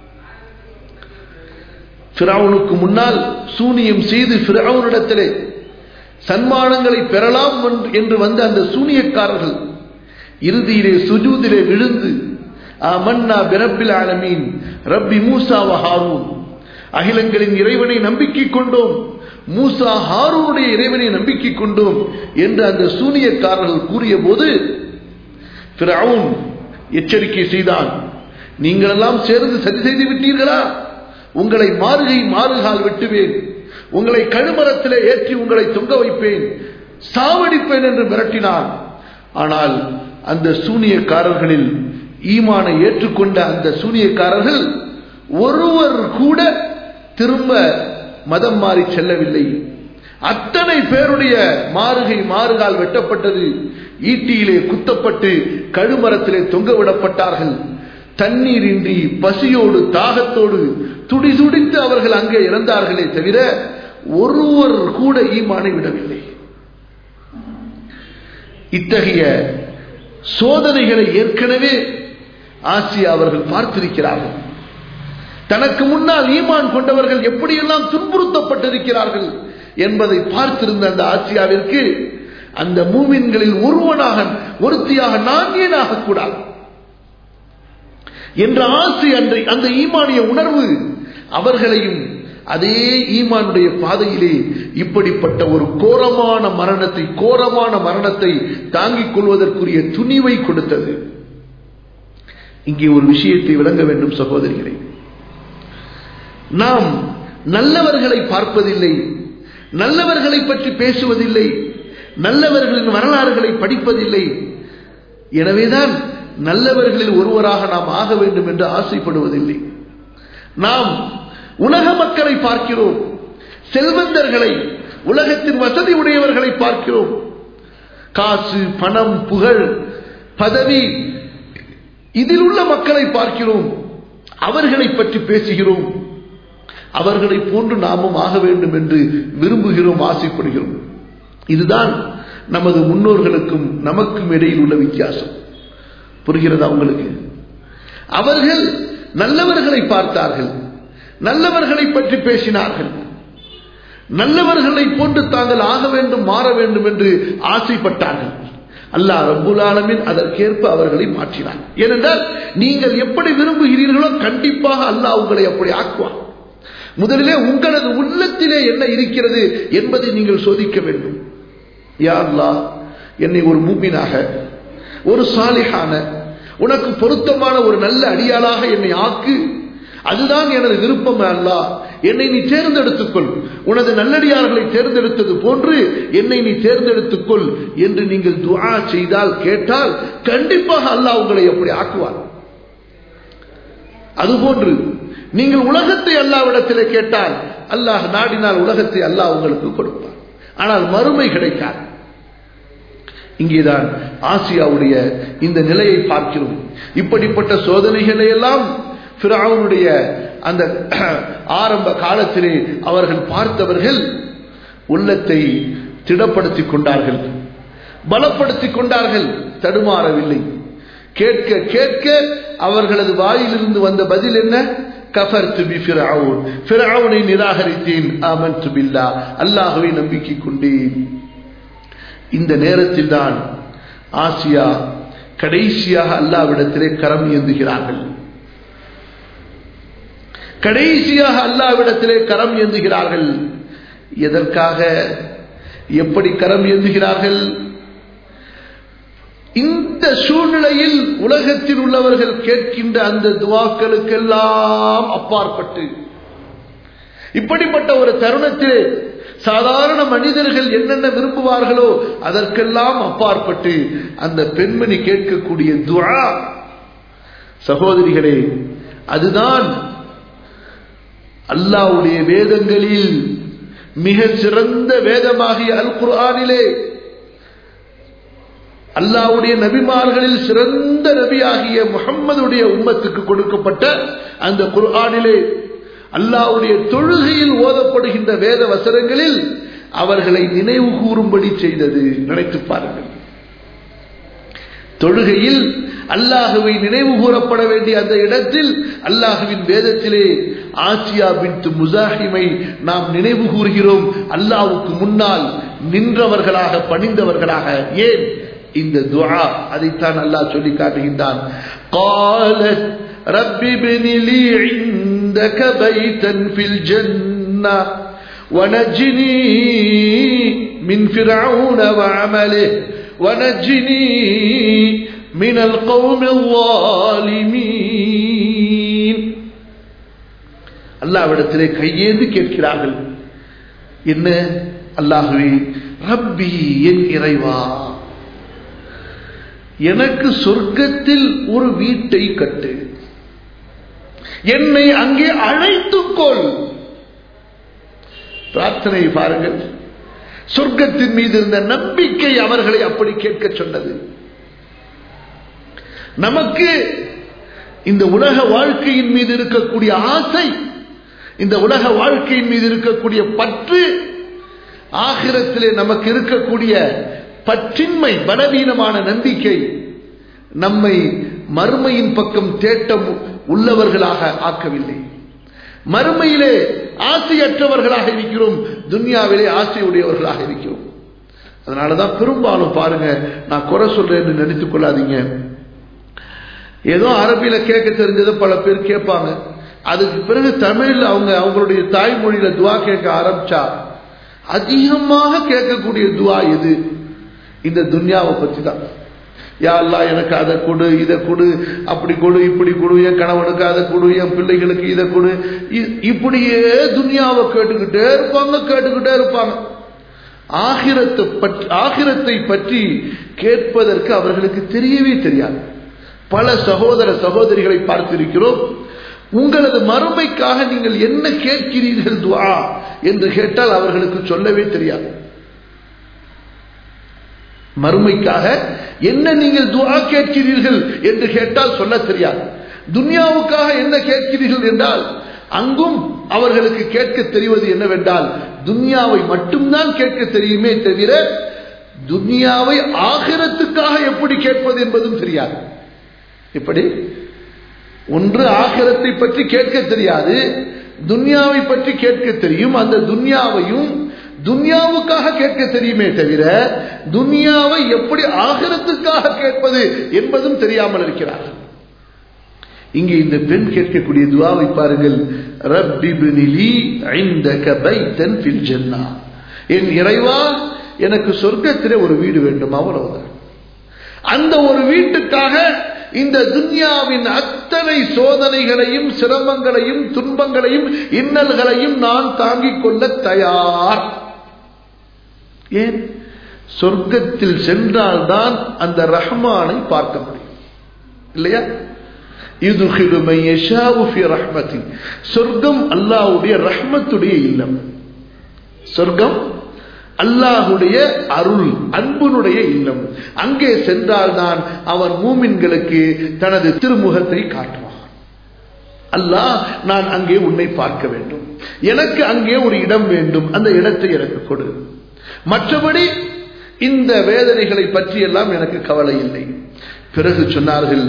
பிராவுனுக்கு முன்னால் சூனியம் செய்து பிராவுனிடத்திலே சன்மானங்களை பெறலாம் என்று வந்த அந்த சூனியக்காரர்கள் இறுதியிலே சுஜூதிலே விழுந்து மன்னா பிரப்பில் ஆலமீன் ரப்பி மூசா ஹாரூன் அகிலங்களின் இறைவனை நம்பிக்கை கொண்டோம் மூசா ஹாரூனுடைய இறைவனை நம்பிக்கை கொண்டோம் என்று அந்த சூனியக்காரர்கள் கூறிய போது பிறவுன் எச்சரிக்கை செய்தான் நீங்களெல்லாம் சேர்ந்து சரி செய்து விட்டீர்களா உங்களை மாறுகை மாறுகால் வெட்டுவேன் உங்களை கழுமரத்திலே ஏற்றி உங்களை தொங்க வைப்பேன் சாவடிப்பேன் என்று மிரட்டினான் ஆனால் அந்த சூனியக்காரர்களில் ஈமானை ஏற்றுக்கொண்ட அந்த சூனியக்காரர்கள் ஒருவர் கூட திரும்ப மதம் மாறி செல்லவில்லை அத்தனை பேருடைய மாறுகை மாறுகால் வெட்டப்பட்டது ஈட்டியிலே குத்தப்பட்டு கழுமரத்திலே தொங்க விடப்பட்டார்கள் தண்ணீரின்றி பசியோடு தாகத்தோடு துடி துடித்து அவர்கள் அங்கே இறந்தார்களே தவிர ஒருவர் கூட ஈமானை விடவில்லை இத்தகைய சோதனைகளை ஏற்கனவே ஆசியா அவர்கள் பார்த்திருக்கிறார்கள் தனக்கு முன்னால் ஈமான் கொண்டவர்கள் எப்படியெல்லாம் துன்புறுத்தப்பட்டிருக்கிறார்கள் என்பதை பார்த்திருந்த அந்த ஆசியாவிற்கு அந்த மூமின்களில் ஒருவனாக ஒருத்தியாக நான் ஏன் ஆகக்கூடாது என்ற ஆசை அன்றை அந்த ஈமானிய உணர்வு அவர்களையும் அதே ஈமானுடைய பாதையிலே இப்படிப்பட்ட ஒரு கோரமான மரணத்தை கோரமான மரணத்தை தாங்கிக் கொள்வதற்குரிய துணிவை கொடுத்தது இங்கே ஒரு விஷயத்தை விளங்க வேண்டும் சகோதரிகளை நாம் நல்லவர்களை பார்ப்பதில்லை நல்லவர்களை பற்றி பேசுவதில்லை நல்லவர்களின் வரலாறுகளை படிப்பதில்லை எனவேதான் நல்லவர்களில் ஒருவராக நாம் ஆக வேண்டும் என்று ஆசைப்படுவதில்லை நாம் உலக மக்களை பார்க்கிறோம் செல்வந்தர்களை உலகத்தின் வசதி உடையவர்களை பார்க்கிறோம் காசு பணம் புகழ் பதவி இதில் உள்ள மக்களை பார்க்கிறோம் அவர்களை பற்றி பேசுகிறோம் அவர்களை போன்று நாமும் ஆக வேண்டும் என்று விரும்புகிறோம் ஆசைப்படுகிறோம் இதுதான் நமது முன்னோர்களுக்கும் நமக்கும் இடையில் உள்ள வித்தியாசம் புரிகிறதா உங்களுக்கு அவர்கள் நல்லவர்களை பார்த்தார்கள் நல்லவர்களை பற்றி பேசினார்கள் நல்லவர்களை போன்று தாங்கள் ஆக வேண்டும் மாற வேண்டும் என்று ஆசைப்பட்டார்கள் அல்லாஹ் ரப்புல் ஆலமின் அதற்கேற்ப அவர்களை மாற்றினார் ஏனென்றால் நீங்கள் எப்படி விரும்புகிறீர்களோ கண்டிப்பாக அல்லாஹ் உங்களை அப்படி ஆக்குவார் முதலிலே உங்களது உள்ளத்திலே என்ன இருக்கிறது என்பதை நீங்கள் சோதிக்க வேண்டும் யா அல்லாஹ் என்னை ஒரு மூமினாக ஒரு சாலிஹான உனக்கு பொருத்தமான ஒரு நல்ல அடியாளாக என்னை ஆக்கு அதுதான் எனது விருப்பம் அல்லா என்னை நீ தேர்ந்தெடுத்துக்கொள் உனது நல்லடியார்களை தேர்ந்தெடுத்தது போன்று என்னை நீ தேர்ந்தெடுத்துக்கொள் என்று நீங்கள் துஆ செய்தால் கேட்டால் கண்டிப்பாக அல்லாஹ் உங்களை அப்படி ஆக்குவார் அதுபோன்று நீங்கள் உலகத்தை அல்லாவிடத்தில் கேட்டால் அல்லாஹ் நாடினால் உலகத்தை அல்லாஹ் உங்களுக்கு கொடுப்பார் ஆனால் மறுமை கிடைக்காது இங்கேதான் ஆசியாவுடைய இந்த நிலையை பார்க்கிறோம் இப்படிப்பட்ட சோதனைகளை எல்லாம் பிராவுனுடைய அந்த ஆரம்ப காலத்திலே அவர்கள் பார்த்தவர்கள் உள்ளத்தை திடப்படுத்திக் கொண்டார்கள் பலப்படுத்திக் கொண்டார்கள் தடுமாறவில்லை கேட்க கேட்க அவர்களது வாயிலிருந்து வந்த பதில் என்ன கஃபர் துபி ஃபிரவுன் ஃபிரவுனை நிராகரித்தேன் ஆமன் துபில்லா அல்லாஹுவை நம்பிக்கை கொண்டேன் இந்த நேரத்தில் தான் ஆசியா கடைசியாக அல்லாவிடத்திலே கரம் ஏந்துகிறார்கள் கடைசியாக அல்லாவிடத்திலே கரம் ஏந்துகிறார்கள் எதற்காக எப்படி கரம் ஏந்துகிறார்கள் இந்த சூழ்நிலையில் உலகத்தில் உள்ளவர்கள் கேட்கின்ற அந்த துவாக்களுக்கெல்லாம் அப்பாற்பட்டு இப்படிப்பட்ட ஒரு தருணத்திலே சாதாரண மனிதர்கள் என்னென்ன விரும்புவார்களோ அதற்கெல்லாம் அப்பாற்பட்டு அந்த பெண்மணி கேட்கக்கூடிய துவா சகோதரிகளே அதுதான் அல்லாவுடைய வேதங்களில் மிக சிறந்த வேதமாகிய அல் குர்ஆனிலே அல்லாவுடைய நபிமார்களில் சிறந்த நபியாகிய முகம்மதுடைய உம்மத்துக்கு கொடுக்கப்பட்ட அந்த குர்ஆனிலே அல்லாவுடைய தொழுகையில் ஓதப்படுகின்ற வேத வசனங்களில் அவர்களை நினைவு கூறும்படி செய்தது நினைத்து பாருங்கள் தொழுகையில் அல்லாஹுவை நினைவு கூறப்பட வேண்டிய அந்த இடத்தில் அல்லாஹுவின் வேதத்திலே ஆசியா பின் முசாஹிமை நாம் நினைவு கூறுகிறோம் அல்லாவுக்கு முன்னால் நின்றவர்களாக பணிந்தவர்களாக ஏன் இந்த துஆ அதைத்தான் அல்லாஹ் சொல்லி காட்டுகின்றான் قالت رب ابن لي عندك بيتا في الجنة ونجني من فرعون وعمله ونجني من القوم الظالمين அல்லாவிடத்திலே கையேந்து கேட்கிறார்கள் என்ன அல்லாஹுவே ரப்பி என் இறைவா எனக்கு சொர்க்கத்தில் ஒரு வீட்டை கட்டு என்னை அங்கே அழைத்துக்கொள் பிரார்த்தனை பாருங்கள் சொர்க்கத்தின் மீது இருந்த நம்பிக்கை அவர்களை அப்படி கேட்க சொன்னது நமக்கு இந்த உலக வாழ்க்கையின் மீது இருக்கக்கூடிய ஆசை இந்த உலக வாழ்க்கையின் மீது இருக்கக்கூடிய பற்று ஆகிரத்திலே நமக்கு இருக்கக்கூடிய பற்றின்மை பலவீனமான நம்பிக்கை நம்மை மறுமையின் பக்கம் தேட்டம் உள்ளவர்களாக ஆக்கவில்லை மறுமையிலே ஆசையற்றவர்களாக இருக்கிறோம் துன்யாவிலே ஆசையுடையவர்களாக இருக்கிறோம் அதனாலதான் பெரும்பாலும் பாருங்க நான் குறை சொல்றேன்னு நினைத்துக் கொள்ளாதீங்க ஏதோ அரபியில கேட்க தெரிஞ்சதை பல பேர் கேட்பாங்க அதுக்கு பிறகு தமிழில் அவங்க அவங்களுடைய தாய்மொழியில துவா கேட்க ஆரம்பிச்சா அதிகமாக கேட்கக்கூடிய துவா எது இந்த துன்யாவை பத்தி தான் யா அல்லா எனக்கு அதை கொடு இதை கொடு அப்படி கொடு இப்படி கொடு என் கணவனுக்கு அதை கொடு என் பிள்ளைகளுக்கு இதை கொடு இப்படியே துன்யாவை கேட்டுக்கிட்டே இருப்பாங்க கேட்டுக்கிட்டே இருப்பாங்க ஆகிரத்தை பற்றி ஆகிரத்தை பற்றி கேட்பதற்கு அவர்களுக்கு தெரியவே தெரியாது பல சகோதர சகோதரிகளை பார்த்திருக்கிறோம் உங்களது மறுமைக்காக நீங்கள் என்ன கேட்கிறீர்கள் துவா என்று கேட்டால் அவர்களுக்கு சொல்லவே தெரியாது மறுமைக்காக என்ன நீங்கள் துவா கேட்கிறீர்கள் என்று கேட்டால் சொல்ல தெரியாது துன்யாவுக்காக என்ன கேட்கிறீர்கள் என்றால் அங்கும் அவர்களுக்கு கேட்க தெரிவது என்னவென்றால் துன்யாவை மட்டும்தான் கேட்க தெரியுமே தவிர துன்யாவை ஆகிரத்துக்காக எப்படி கேட்பது என்பதும் தெரியாது எப்படி ஒன்று ஆகிரத்தை பற்றி கேட்க தெரியாது துன்யாவை பற்றி கேட்க தெரியும் அந்த துன்யாவையும் துன்யாவுக்காக கேட்க தெரியுமே தவிர துன்யாவை எப்படி ஆகிரத்துக்காக கேட்பது என்பதும் தெரியாமல் இருக்கிறார்கள் இங்கே இந்த பெண் கேட்கக்கூடிய துவாவை பாருங்கள் ரப்பிபினிலி ஐந்தக பைத்தன் ஃபில் ஜன்னா என் இறைவா எனக்கு சொர்க்கத்திலே ஒரு வீடு வேண்டும் அவ்வளவுதான் அந்த ஒரு வீட்டுக்காக இந்த துன்யாவின் அத்தனை சோதனைகளையும் சிரமங்களையும் துன்பங்களையும் இன்னல்களையும் நான் தாங்கிக் கொள்ள தயார் ஏன் சொர்க்கத்தில் சென்றால்தான் அந்த ரஹ்மானை பார்க்க முடியும் இல்லையா சொர்க்கம் அல்லாவுடைய ரஹ்மத்துடைய இல்லம் சொர்க்கம் அல்லாஹுடைய அருள் அன்புனுடைய இல்லம் அங்கே சென்றால்தான் அவன் மூமின்களுக்கு தனது திருமுகத்தை காட்டுவான் அல்லாஹ் நான் அங்கே உன்னை பார்க்க வேண்டும் எனக்கு அங்கே ஒரு இடம் வேண்டும் அந்த இடத்தை எனக்கு கொடு மற்றபடி இந்த வேதனைகளை பற்றி எல்லாம் எனக்கு கவலை இல்லை பிறகு சொன்னார்கள்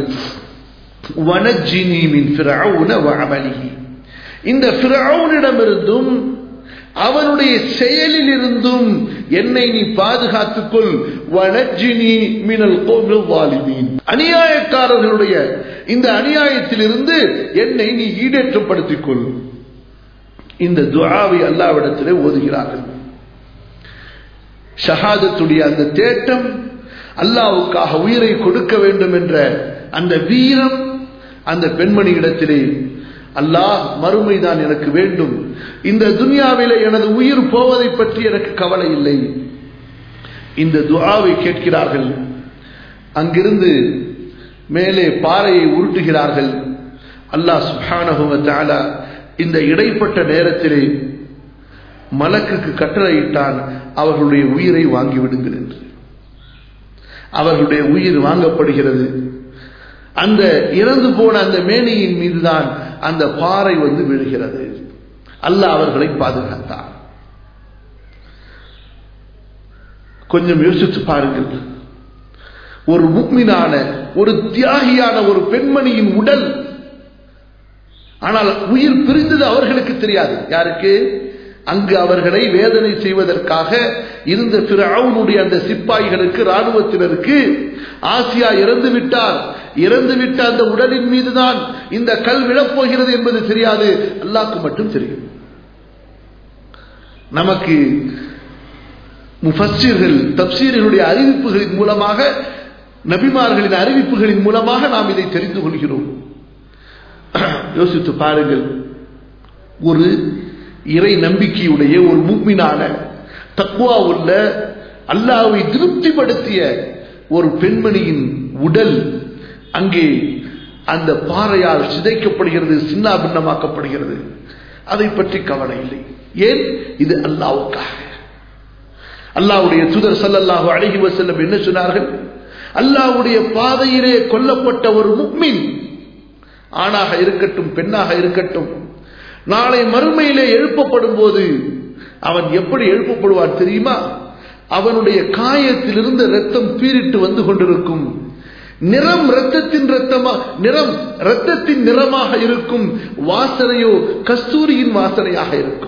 இந்த பிரவுனிடமிருந்தும் அவனுடைய செயலில் இருந்தும் என்னை நீ பாதுகாத்துக்கொள் வனஜினி மினல் வாலிதீன் அநியாயக்காரர்களுடைய இந்த அநியாயத்திலிருந்து என்னை நீ ஈடேற்றப்படுத்திக் கொள் இந்த துஆவை அல்லாவிடத்திலே ஓதுகிறார்கள் ஷஹாதத்துடைய அந்த தேட்டம் அல்லாவுக்காக உயிரை கொடுக்க வேண்டும் என்ற அந்த வீரம் அந்த பெண்மணி இடத்திலே அல்லாஹ் மறுமைதான் எனக்கு வேண்டும் இந்த துனியாவிலே எனது உயிர் போவதை பற்றி எனக்கு கவலை இல்லை இந்த துஆவை கேட்கிறார்கள் அங்கிருந்து மேலே பாறையை உருட்டுகிறார்கள் அல்லாஹ் சுப்ஹானஹு வ தஆலா இந்த இடைப்பட்ட நேரத்திலே மலக்குக்கு கட்டளையிட்டான் அவர்களுடைய உயிரை வாங்கி விடுங்கள் என்று அவர்களுடைய உயிர் வாங்கப்படுகிறது அந்த இறந்து போன அந்த மேனியின் மீதுதான் அந்த பாறை வந்து விழுகிறது அல்லாஹ் அவர்களை பாதுகாத்தார் கொஞ்சம் யோசித்து பாருங்கள் ஒரு முக்மினான ஒரு தியாகியான ஒரு பெண்மணியின் உடல் ஆனால் உயிர் பிரிந்தது அவர்களுக்கு தெரியாது யாருக்கு அங்கு அவர்களை வேதனை செய்வதற்காக இருந்த பிறவுனுடைய அந்த சிப்பாய்களுக்கு ராணுவத்தினருக்கு ஆசியா இறந்து விட்டார் இறந்து விட்ட அந்த உடலின் மீதுதான் இந்த கல் விழப்போகிறது என்பது தெரியாது அல்லாக்கு மட்டும் தெரியும் நமக்கு முஃபஸ்ஸீர்கள் தப்சீர்களுடைய அறிவிப்புகளின் மூலமாக நபிமார்களின் அறிவிப்புகளின் மூலமாக நாம் இதை தெரிந்து கொள்கிறோம் யோசித்து பாருங்கள் ஒரு இறை நம்பிக்கையுடைய ஒரு மூமினான தக்குவா உள்ள அல்லாவை திருப்திப்படுத்திய ஒரு பெண்மணியின் உடல் அங்கே அந்த பாறையால் சிதைக்கப்படுகிறது சின்னா பின்னமாக்கப்படுகிறது அதை பற்றி கவலை இல்லை ஏன் இது அல்லாவுக்காக அல்லாவுடைய தூதர் சல்லல்லாஹு அழகி வசல்லம் என்ன சொன்னார்கள் அல்லாவுடைய பாதையிலே கொல்லப்பட்ட ஒரு முக்மின் ஆணாக இருக்கட்டும் பெண்ணாக இருக்கட்டும் நாளை மறுமையிலே எழுப்பப்படும் போது அவன் எப்படி எழுப்பப்படுவான் தெரியுமா அவனுடைய காயத்திலிருந்து ரத்தம் பீரிட்டு வந்து கொண்டிருக்கும் நிறம் ரத்தத்தின் ரத்தமா நிறம் ரத்தத்தின் நிறமாக இருக்கும் வாசனையோ கஸ்தூரியின் வாசனையாக இருக்கும்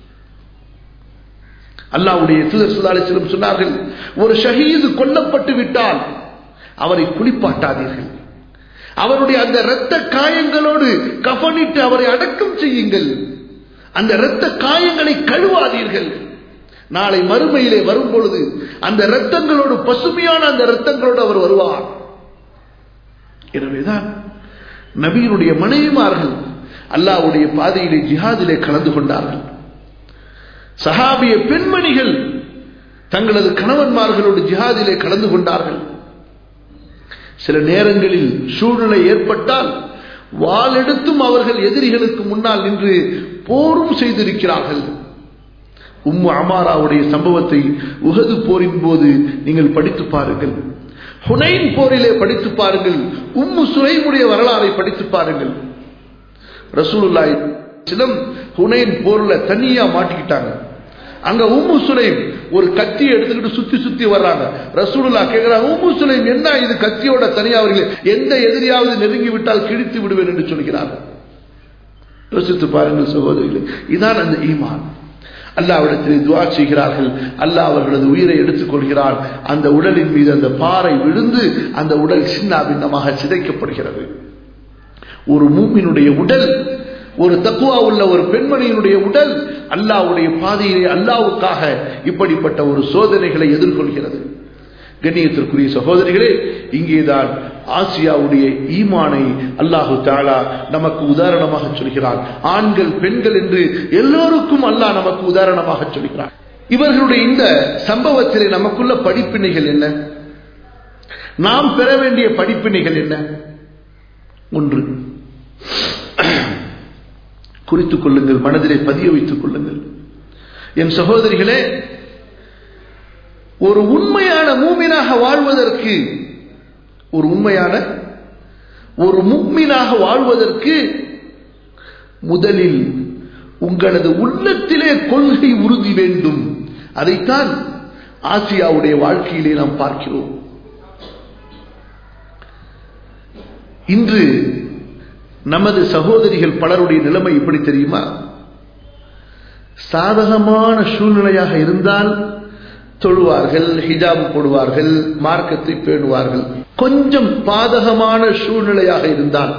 அல்லாவுடைய தூதர் சுல்லாலிசிலும் சொன்னார்கள் ஒரு ஷஹீது கொல்லப்பட்டு விட்டால் அவரை குளிப்பாட்டாதீர்கள் அவருடைய அந்த இரத்த காயங்களோடு கஃனிட்டு அவரை அடக்கம் செய்யுங்கள் அந்த இரத்த காயங்களை கழுவாதீர்கள் நாளை மறுமையிலே வரும் பொழுது அந்த இரத்தங்களோடு பசுமையான அந்த இரத்தங்களோடு அவர் வருவார் எனவேதான் நபியினுடைய மனைவிமார்கள் அல்லாவுடைய பாதையிலே ஜிஹாதிலே கலந்து கொண்டார்கள் சஹாபிய பெண்மணிகள் தங்களது கணவன்மார்களோடு ஜிஹாதிலே கலந்து கொண்டார்கள் சில நேரங்களில் சூழ்நிலை ஏற்பட்டால் வாளெடுத்தும் அவர்கள் எதிரிகளுக்கு முன்னால் நின்று போரும் செய்திருக்கிறார்கள் உம்மு அமாராவுடைய சம்பவத்தை உகது போரின் போது நீங்கள் படித்து பாருங்கள் ஹுனைன் போரிலே படித்து பாருங்கள் உம்மு சுரைமுடைய வரலாறை படித்து பாருங்கள் ரசூலுல்லாய் சிலம் ஹுனைன் போர்ல தனியா மாட்டிக்கிட்டாங்க அங்க உம்மு சுலைம் ஒரு கத்தி எடுத்துக்கிட்டு சுத்தி சுத்தி வர்றாங்க ரசூலுல்லா கேட்கிறாங்க உம்மு சுலைம் என்ன இது கத்தியோட தனியா அவர்கள் எந்த எதிரியாவது நெருங்கி விட்டால் கிழித்து விடுவேன் என்று சொல்கிறார்கள் யோசித்து பாருங்கள் சகோதரிகளே இதான் அந்த ஈமான் அல்லாவிடத்தில் துவா செய்கிறார்கள் அல்லாஹ் அவர்களது உயிரை எடுத்துக் கொள்கிறார் அந்த உடலின் மீது அந்த பாறை விழுந்து அந்த உடல் சின்ன பின்னமாக சிதைக்கப்படுகிறது ஒரு மூமினுடைய உடல் ஒரு தக்குவா உள்ள ஒரு பெண்மணியினுடைய உடல் அல்லாவுடைய பாதையிலே அல்லாவுக்காக இப்படிப்பட்ட ஒரு சோதனைகளை எதிர்கொள்கிறது கண்ணியத்திற்குரிய சகோதரிகளே இங்கேதான் ஆசியாவுடைய ஈமானை அல்லாஹு தாலா நமக்கு உதாரணமாக சொல்கிறான் ஆண்கள் பெண்கள் என்று எல்லோருக்கும் அல்லாஹ் நமக்கு உதாரணமாக சொல்கிறான் இவர்களுடைய இந்த சம்பவத்திலே நமக்குள்ள படிப்பினைகள் என்ன நாம் பெற வேண்டிய படிப்பினைகள் என்ன ஒன்று குறித்துக் கொள்ளுங்கள் மனதிலே பதிய வைத்துக் கொள்ளுங்கள் என் சகோதரிகளே ஒரு உண்மையான மூமினாக வாழ்வதற்கு ஒரு உண்மையான ஒரு முக்மீனாக வாழ்வதற்கு முதலில் உங்களது உள்ளத்திலே கொள்கை உறுதி வேண்டும் அதைத்தான் ஆசியாவுடைய வாழ்க்கையிலே நாம் பார்க்கிறோம் இன்று நமது சகோதரிகள் பலருடைய நிலைமை எப்படி தெரியுமா சாதகமான சூழ்நிலையாக இருந்தால் தொழுவார்கள் ஹிஜாப் போடுவார்கள் மார்க்கத்தை பேணுவார்கள் கொஞ்சம் பாதகமான சூழ்நிலையாக இருந்தால்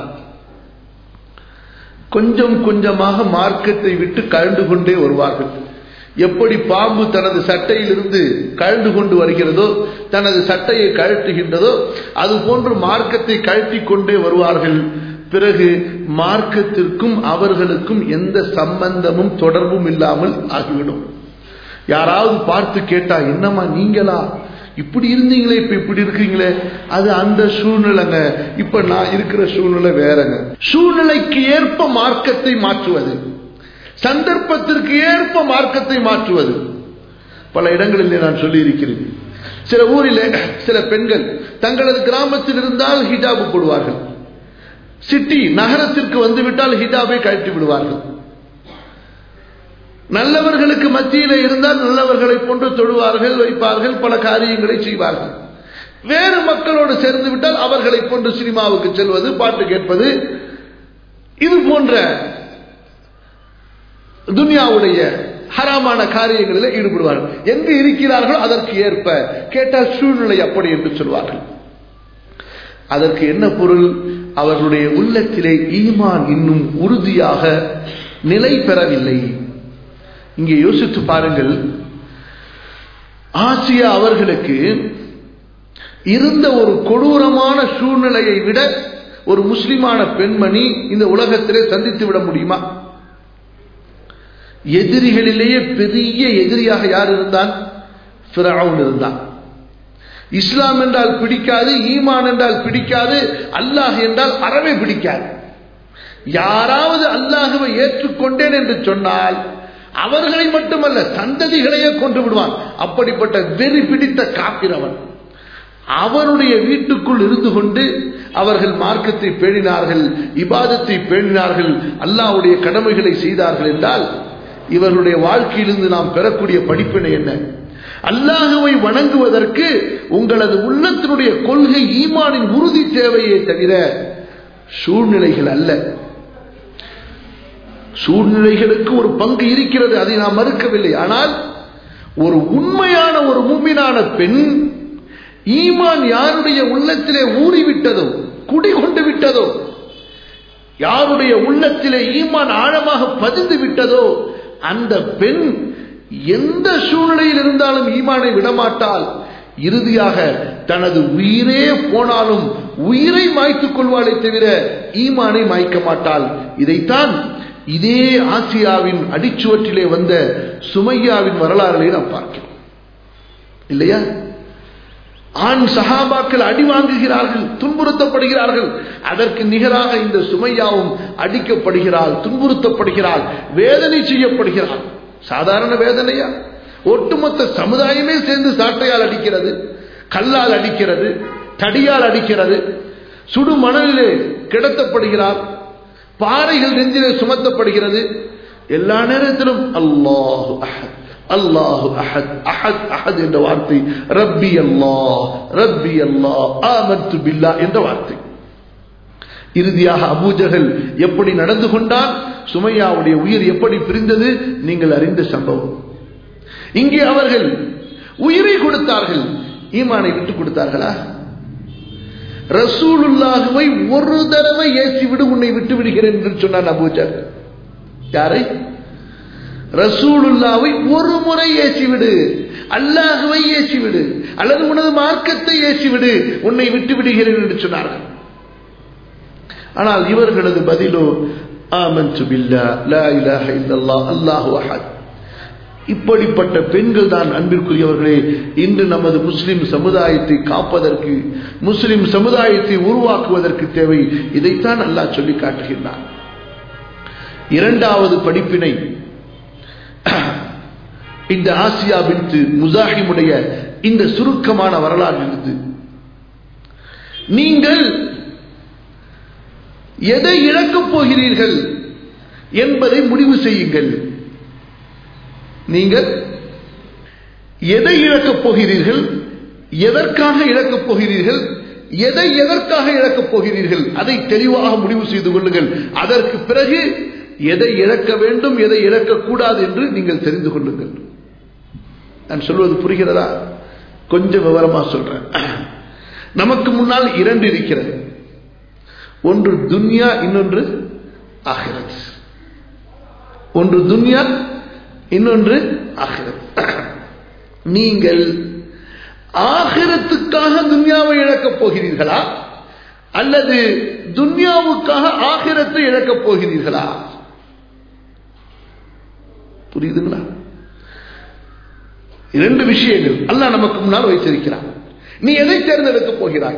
கொஞ்சம் கொஞ்சமாக மார்க்கத்தை விட்டு கழண்டு கொண்டே வருவார்கள் எப்படி பாம்பு தனது சட்டையிலிருந்து கழண்டு கொண்டு வருகிறதோ தனது சட்டையை கழட்டுகின்றதோ அது போன்று மார்க்கத்தை கழட்டி கொண்டே வருவார்கள் பிறகு மார்க்கத்திற்கும் அவர்களுக்கும் எந்த சம்பந்தமும் தொடர்பும் இல்லாமல் ஆகிவிடும் யாராவது பார்த்து கேட்டா என்னம்மா நீங்களா இப்படி இருந்தீங்களே இப்ப இப்படி இருக்கீங்களே அது அந்த சூழ்நிலைங்க இப்ப நான் இருக்கிற சூழ்நிலை வேறங்க சூழ்நிலைக்கு ஏற்ப மார்க்கத்தை மாற்றுவது சந்தர்ப்பத்திற்கு ஏற்ப மார்க்கத்தை மாற்றுவது பல இடங்களிலே நான் சொல்லி இருக்கிறேன் சில ஊரிலே சில பெண்கள் தங்களது கிராமத்தில் இருந்தால் ஹிஜாபு போடுவார்கள் சிட்டி நகரத்திற்கு வந்துவிட்டால் ஹிஜாபை கழட்டி விடுவார்கள் நல்லவர்களுக்கு மத்தியிலே இருந்தால் நல்லவர்களை போன்று தொழுவார்கள் வைப்பார்கள் பல காரியங்களை செய்வார்கள் வேறு மக்களோடு சேர்ந்து விட்டால் அவர்களை போன்று சினிமாவுக்கு செல்வது பாட்டு கேட்பது இது போன்ற துனியாவுடைய ஹராமான காரியங்களில் ஈடுபடுவார்கள் எங்கு இருக்கிறார்களோ அதற்கு ஏற்ப கேட்டால் சூழ்நிலை அப்படி என்று சொல்வார்கள் அதற்கு என்ன பொருள் அவர்களுடைய உள்ளத்திலே ஈமான் இன்னும் உறுதியாக நிலை பெறவில்லை இங்கே யோசித்து பாருங்கள் ஆசியா அவர்களுக்கு இருந்த ஒரு கொடூரமான சூழ்நிலையை விட ஒரு முஸ்லிமான பெண்மணி இந்த உலகத்திலே சந்தித்து விட முடியுமா எதிரிகளிலேயே பெரிய எதிரியாக யார் இருந்தான் ஃபிரவுன் இருந்தான் இஸ்லாம் என்றால் பிடிக்காது ஈமான் என்றால் பிடிக்காது அல்லாஹ் என்றால் அறவே பிடிக்காது யாராவது அல்லாஹுவை ஏற்றுக்கொண்டேன் என்று சொன்னால் அவர்களை மட்டுமல்ல சந்ததிகளையே கொண்டு விடுவான் அப்படிப்பட்ட வெறி பிடித்த காப்பிரவன் அவனுடைய வீட்டுக்குள் இருந்து கொண்டு அவர்கள் மார்க்கத்தை பேணினார்கள் இபாதத்தை பேணினார்கள் அல்லாவுடைய கடமைகளை செய்தார்கள் என்றால் இவர்களுடைய வாழ்க்கையிலிருந்து நாம் பெறக்கூடிய படிப்பினை என்ன அல்லாஹுவை வணங்குவதற்கு உங்களது உள்ளத்தினுடைய கொள்கை ஈமானின் உறுதி தேவையே தவிர சூழ்நிலைகள் அல்ல சூழ்நிலைகளுக்கு ஒரு பங்கு இருக்கிறது அதை நாம் மறுக்கவில்லை ஆனால் ஒரு உண்மையான ஒரு மும்மினான பெண் ஈமான் யாருடைய உள்ளத்திலே ஊறிவிட்டதோ குடிகொண்டு விட்டதோ யாருடைய உள்ளத்திலே ஈமான் ஆழமாக பதிந்து விட்டதோ அந்த பெண் எந்த சூழ்நிலையில் இருந்தாலும் ஈமானை விடமாட்டால் இறுதியாக தனது உயிரே போனாலும் உயிரை மாய்த்துக் கொள்வாளே தவிர ஈமானை மாய்க்க மாட்டாள் இதைத்தான் இதே ஆசியாவின் அடிச்சுவற்றிலே வந்த சுமையாவின் வரலாறுகளை நாம் பார்க்கிறோம் இல்லையா ஆண் சகாபாக்கள் அடி வாங்குகிறார்கள் துன்புறுத்தப்படுகிறார்கள் அதற்கு நிகராக இந்த சுமையாவும் அடிக்கப்படுகிறாள் துன்புறுத்தப்படுகிறாள் வேதனை செய்யப்படுகிறாள் சாதாரண வேதனையா ஒட்டுமொத்த சமுதாயமே சேர்ந்து சாட்டையால் அடிக்கிறது கல்லால் அடிக்கிறது தடியால் அடிக்கிறது சுடு மணலிலே கிடத்தப்படுகிறார் பாறைகள் நெஞ்சிலே சுமத்தப்படுகிறது எல்லா நேரத்திலும் அல்லாஹு அஹத் அல்லாஹு அஹத் அஹத் அஹத் என்ற வார்த்தை ரப்பி அல்லாஹ் ரப்பி அல்லாஹ் ஆமத்து பில்லா என்ற வார்த்தை இறுதியாக அபூஜகல் எப்படி நடந்து கொண்டான் சுமையாவுடைய உயிர் எப்படி பிரிந்தது நீங்கள் அறிந்த சம்பவம் இங்கே அவர்கள் உயிரை கொடுத்தார்கள் ஈமானை விட்டு கொடுத்தார்களா ரசூலுல்லாஹுவை ஒரு தடவை ஏசி விடு உன்னை விட்டு விடுகிறேன் என்று சொன்னான் அபூஜர் யாரை ரசூலுல்லாவை ஒரு முறை ஏசி விடு அல்லாஹுவை ஏசி விடு அல்லது உனது மார்க்கத்தை ஏசி விடு உன்னை விட்டு விடுகிறேன் என்று சொன்னார்கள் ஆனால் இவர்களது பதிலோ ஆமன்து பில்லா லா இலாஹ இல்லல்லாஹ் அல்லாஹு அஹத் இப்படிப்பட்ட பெண்கள் தான் அன்பிற்குரியவர்களே இன்று நமது முஸ்லிம் சமுதாயத்தை காப்பதற்கு முஸ்லிம் சமுதாயத்தை உருவாக்குவதற்கு தேவை இதைத்தான் அல்லாஹ் சொல்லி காட்டுகின்றான் இரண்டாவது படிப்பினை இந்த ஆசியா பின்து முசாஹிமுடைய இந்த சுருக்கமான வரலாறிலிருந்து நீங்கள் எதை இழக்கப் போகிறீர்கள் என்பதை முடிவு செய்யுங்கள் நீங்கள் எதை இழக்கப் போகிறீர்கள் எதற்காக இழக்கப் போகிறீர்கள் எதை எதற்காக இழக்கப் போகிறீர்கள் அதை தெளிவாக முடிவு செய்து கொள்ளுங்கள் அதற்கு பிறகு எதை இழக்க வேண்டும் எதை இழக்கக்கூடாது என்று நீங்கள் தெரிந்து கொள்ளுங்கள் நான் சொல்வது புரிகிறதா கொஞ்சம் விவரமா சொல்றேன் நமக்கு முன்னால் இரண்டு இருக்கிறது ஒன்று துன்யா இன்னொன்று ஆகிறது ஒன்று துன்யா இன்னொன்று ஆகிறது நீங்கள் ஆகிரத்துக்காக துன்யாவை இழக்கப் போகிறீர்களா அல்லது துன்யாவுக்காக ஆகிரத்தை இழக்கப் போகிறீர்களா புரியுதுங்களா இரண்டு விஷயங்கள் அல்லாஹ் நமக்கு முன்னால் வைத்திருக்கிறான் நீ எதை தேர்ந்தெடுக்கப் போகிறாய்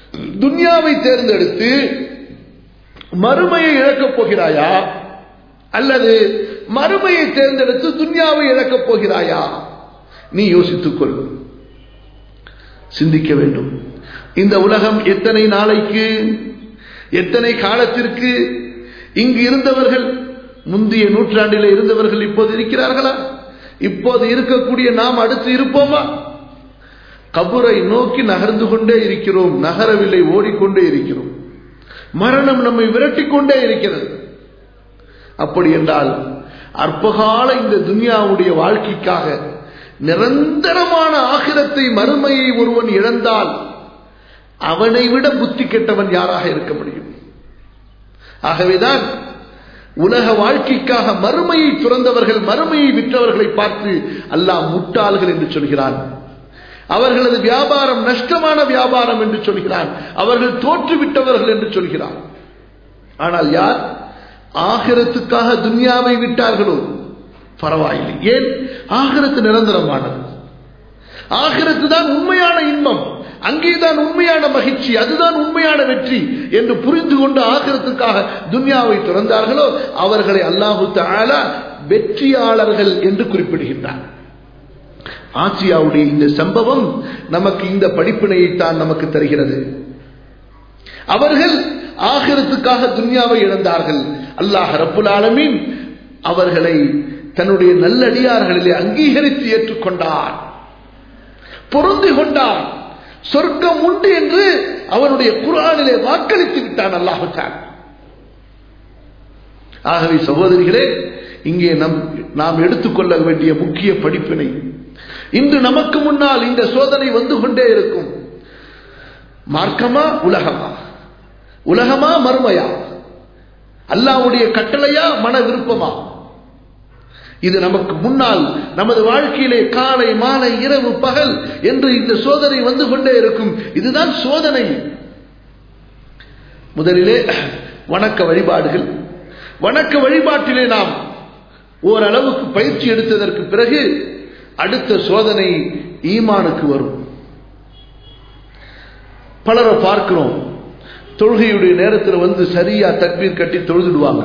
துன்யாவை தேர்ந்தெடுத்து மறுமையை இழக்கப் போகிறாயா அல்லது மறுமையை தேர்ந்தெடுத்து துன்யாவை இழக்கப் போகிறாயா நீ யோசித்துக்கொள் சிந்திக்க வேண்டும் இந்த உலகம் எத்தனை நாளைக்கு எத்தனை காலத்திற்கு இங்கு இருந்தவர்கள் முந்தைய நூற்றாண்டில் இருந்தவர்கள் இப்போது இருக்கிறார்களா இப்போது இருக்கக்கூடிய நாம் அடுத்து இருப்போமா கபுரை நோக்கி நகர்ந்து கொண்டே இருக்கிறோம் நகரவில்லை ஓடிக்கொண்டே இருக்கிறோம் மரணம் நம்மை விரட்டிக் கொண்டே இருக்கிறது அப்படி என்றால் அற்பகால இந்த துனியாவுடைய வாழ்க்கைக்காக நிரந்தரமான ஆகிரத்தை மறுமையை ஒருவன் இழந்தால் அவனை விட புத்தி கெட்டவன் யாராக இருக்க முடியும் ஆகவேதான் உலக வாழ்க்கைக்காக மறுமையை துறந்தவர்கள் மறுமையை விற்றவர்களை பார்த்து அல்லாஹ் முட்டாள்கள் என்று சொல்கிறான் அவர்களது வியாபாரம் நஷ்டமான வியாபாரம் என்று சொல்கிறான் அவர்கள் தோற்றுவிட்டவர்கள் என்று சொல்கிறான் ஆனால் யார் ஆகிரத்துக்காக துன்யாவை விட்டார்களோ பரவாயில்லை ஏன் ஆகிரத்து நிரந்தரமானது ஆகிரத்து தான் உண்மையான இன்பம் அங்கேதான் உண்மையான மகிழ்ச்சி அதுதான் உண்மையான வெற்றி என்று புரிந்து கொண்டு ஆகிரத்துக்காக துன்யாவை திறந்தார்களோ அவர்களை அல்லாஹு தாலா வெற்றியாளர்கள் என்று குறிப்பிடுகின்றார் ஆசியாவுடைய இந்த சம்பவம் நமக்கு இந்த படிப்பினையை தான் நமக்கு தருகிறது அவர்கள் ஆகிரத்துக்காக துன்யாவை இழந்தார்கள் அல்லாஹ் ரப்புல் ஆலமீன் அவர்களை தன்னுடைய நல்லடியார்களிலே அங்கீகரித்து ஏற்றுக்கொண்டார் பொருந்தி கொண்டார் சொர்க்கம் உண்டு என்று அவனுடைய குரானிலே வாக்களித்து விட்டான் அல்லாஹான் ஆகவே சகோதரிகளே இங்கே நம் நாம் எடுத்துக்கொள்ள வேண்டிய முக்கிய படிப்பினை இன்று நமக்கு முன்னால் இந்த சோதனை வந்து கொண்டே இருக்கும் மார்க்கமா உலகமா உலகமா மறுமையா அல்லாவுடைய கட்டளையா மன விருப்பமா இது நமக்கு முன்னால் நமது வாழ்க்கையிலே காலை மாலை இரவு பகல் என்று இந்த சோதனை வந்து கொண்டே இருக்கும் இதுதான் சோதனை முதலிலே வணக்க வழிபாடுகள் வணக்க வழிபாட்டிலே நாம் ஓரளவுக்கு பயிற்சி எடுத்ததற்கு பிறகு அடுத்த சோதனை ஈமானுக்கு வரும் பலரை பார்க்கிறோம் தொழுகையுடைய நேரத்தில் வந்து சரியா தக்பீர் கட்டி தொழுதுடுவாங்க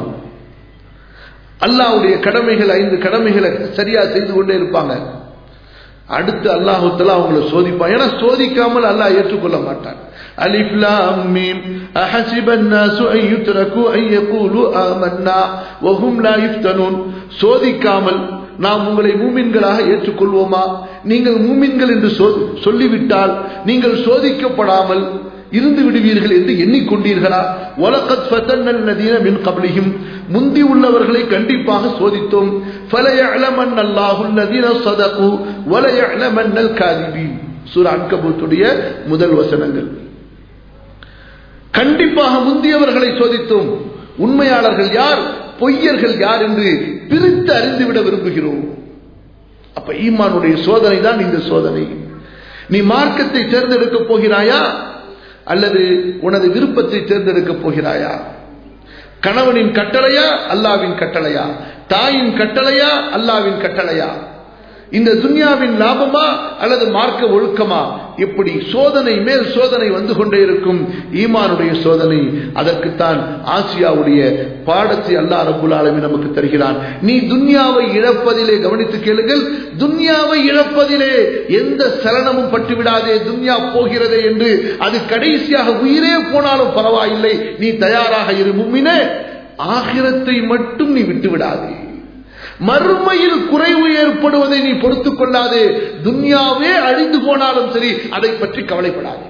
அல்லாவுடைய கடமைகள் ஐந்து கடமைகளை சரியா செய்து கொண்டே இருப்பாங்க அடுத்து அல்லாஹுத்தலா அவங்கள சோதிப்பான் ஏன்னா சோதிக்காமல் அல்லாஹ் ஏற்றுக்கொள்ள மாட்டான் அலிஃப் லாம் மீம் அஹஸிப الناس ان يتركوا ان يقولوا آمنا وهم لا يفتنون சோதிக்காமல் நாம் உங்களை மூமின்களாக ஏற்றுக்கொள்வோமா நீங்கள் மூமின்கள் என்று சொல்லிவிட்டால் நீங்கள் சோதிக்கப்படாமல் இருந்து விடுவீர்கள் என்று எண்ணிக்கொண்டீர்களா ஒலகத் ஃபதன்னல் நதீன மின் கபலியும் முந்தி உள்ளவர்களை கண்டிப்பாக சோதித்தோம் ஃபலயஅலமன் அல்லாஹுல் நதீன சதகு வலயஅலமன்னல் காதிபீன் சூரா அன்கபூத்துடைய முதல் வசனங்கள் கண்டிப்பாக முந்தியவர்களை சோதித்தோம் உண்மையாளர்கள் யார் பொய்யர்கள் யார் என்று பிரித்து அறிந்துவிட விரும்புகிறோம் அப்ப ஈமானுடைய சோதனை தான் இந்த சோதனை நீ மார்க்கத்தை தேர்ந்தெடுக்க போகிறாயா அல்லது உனது விருப்பத்தை தேர்ந்தெடுக்க போகிறாயா கணவனின் கட்டளையா அல்லாவின் கட்டளையா தாயின் கட்டளையா அல்லாவின் கட்டளையா இந்த துன்யாவின் லாபமா அல்லது மார்க்க ஒழுக்கமா இப்படி சோதனை மேல் சோதனை வந்து கொண்டே இருக்கும் ஈமானுடைய சோதனை அதற்குத்தான் ஆசியாவுடைய பாடத்தை அல்லா ரபுல் ஆலமி நமக்கு தருகிறான் நீ துன்யாவை இழப்பதிலே கவனித்து கேளுங்கள் துன்யாவை இழப்பதிலே எந்த சலனமும் பட்டுவிடாதே துன்யா போகிறதே என்று அது கடைசியாக உயிரே போனாலும் பரவாயில்லை நீ தயாராக இரு மும்மினே ஆகிரத்தை மட்டும் நீ விட்டு விடாதே மறுமையில் குறைவு ஏற்படுவதை நீ பொறுத்துக் கொள்ளாதே துன்யாவே அழிந்து போனாலும் சரி அதை பற்றி கவலைப்படாதே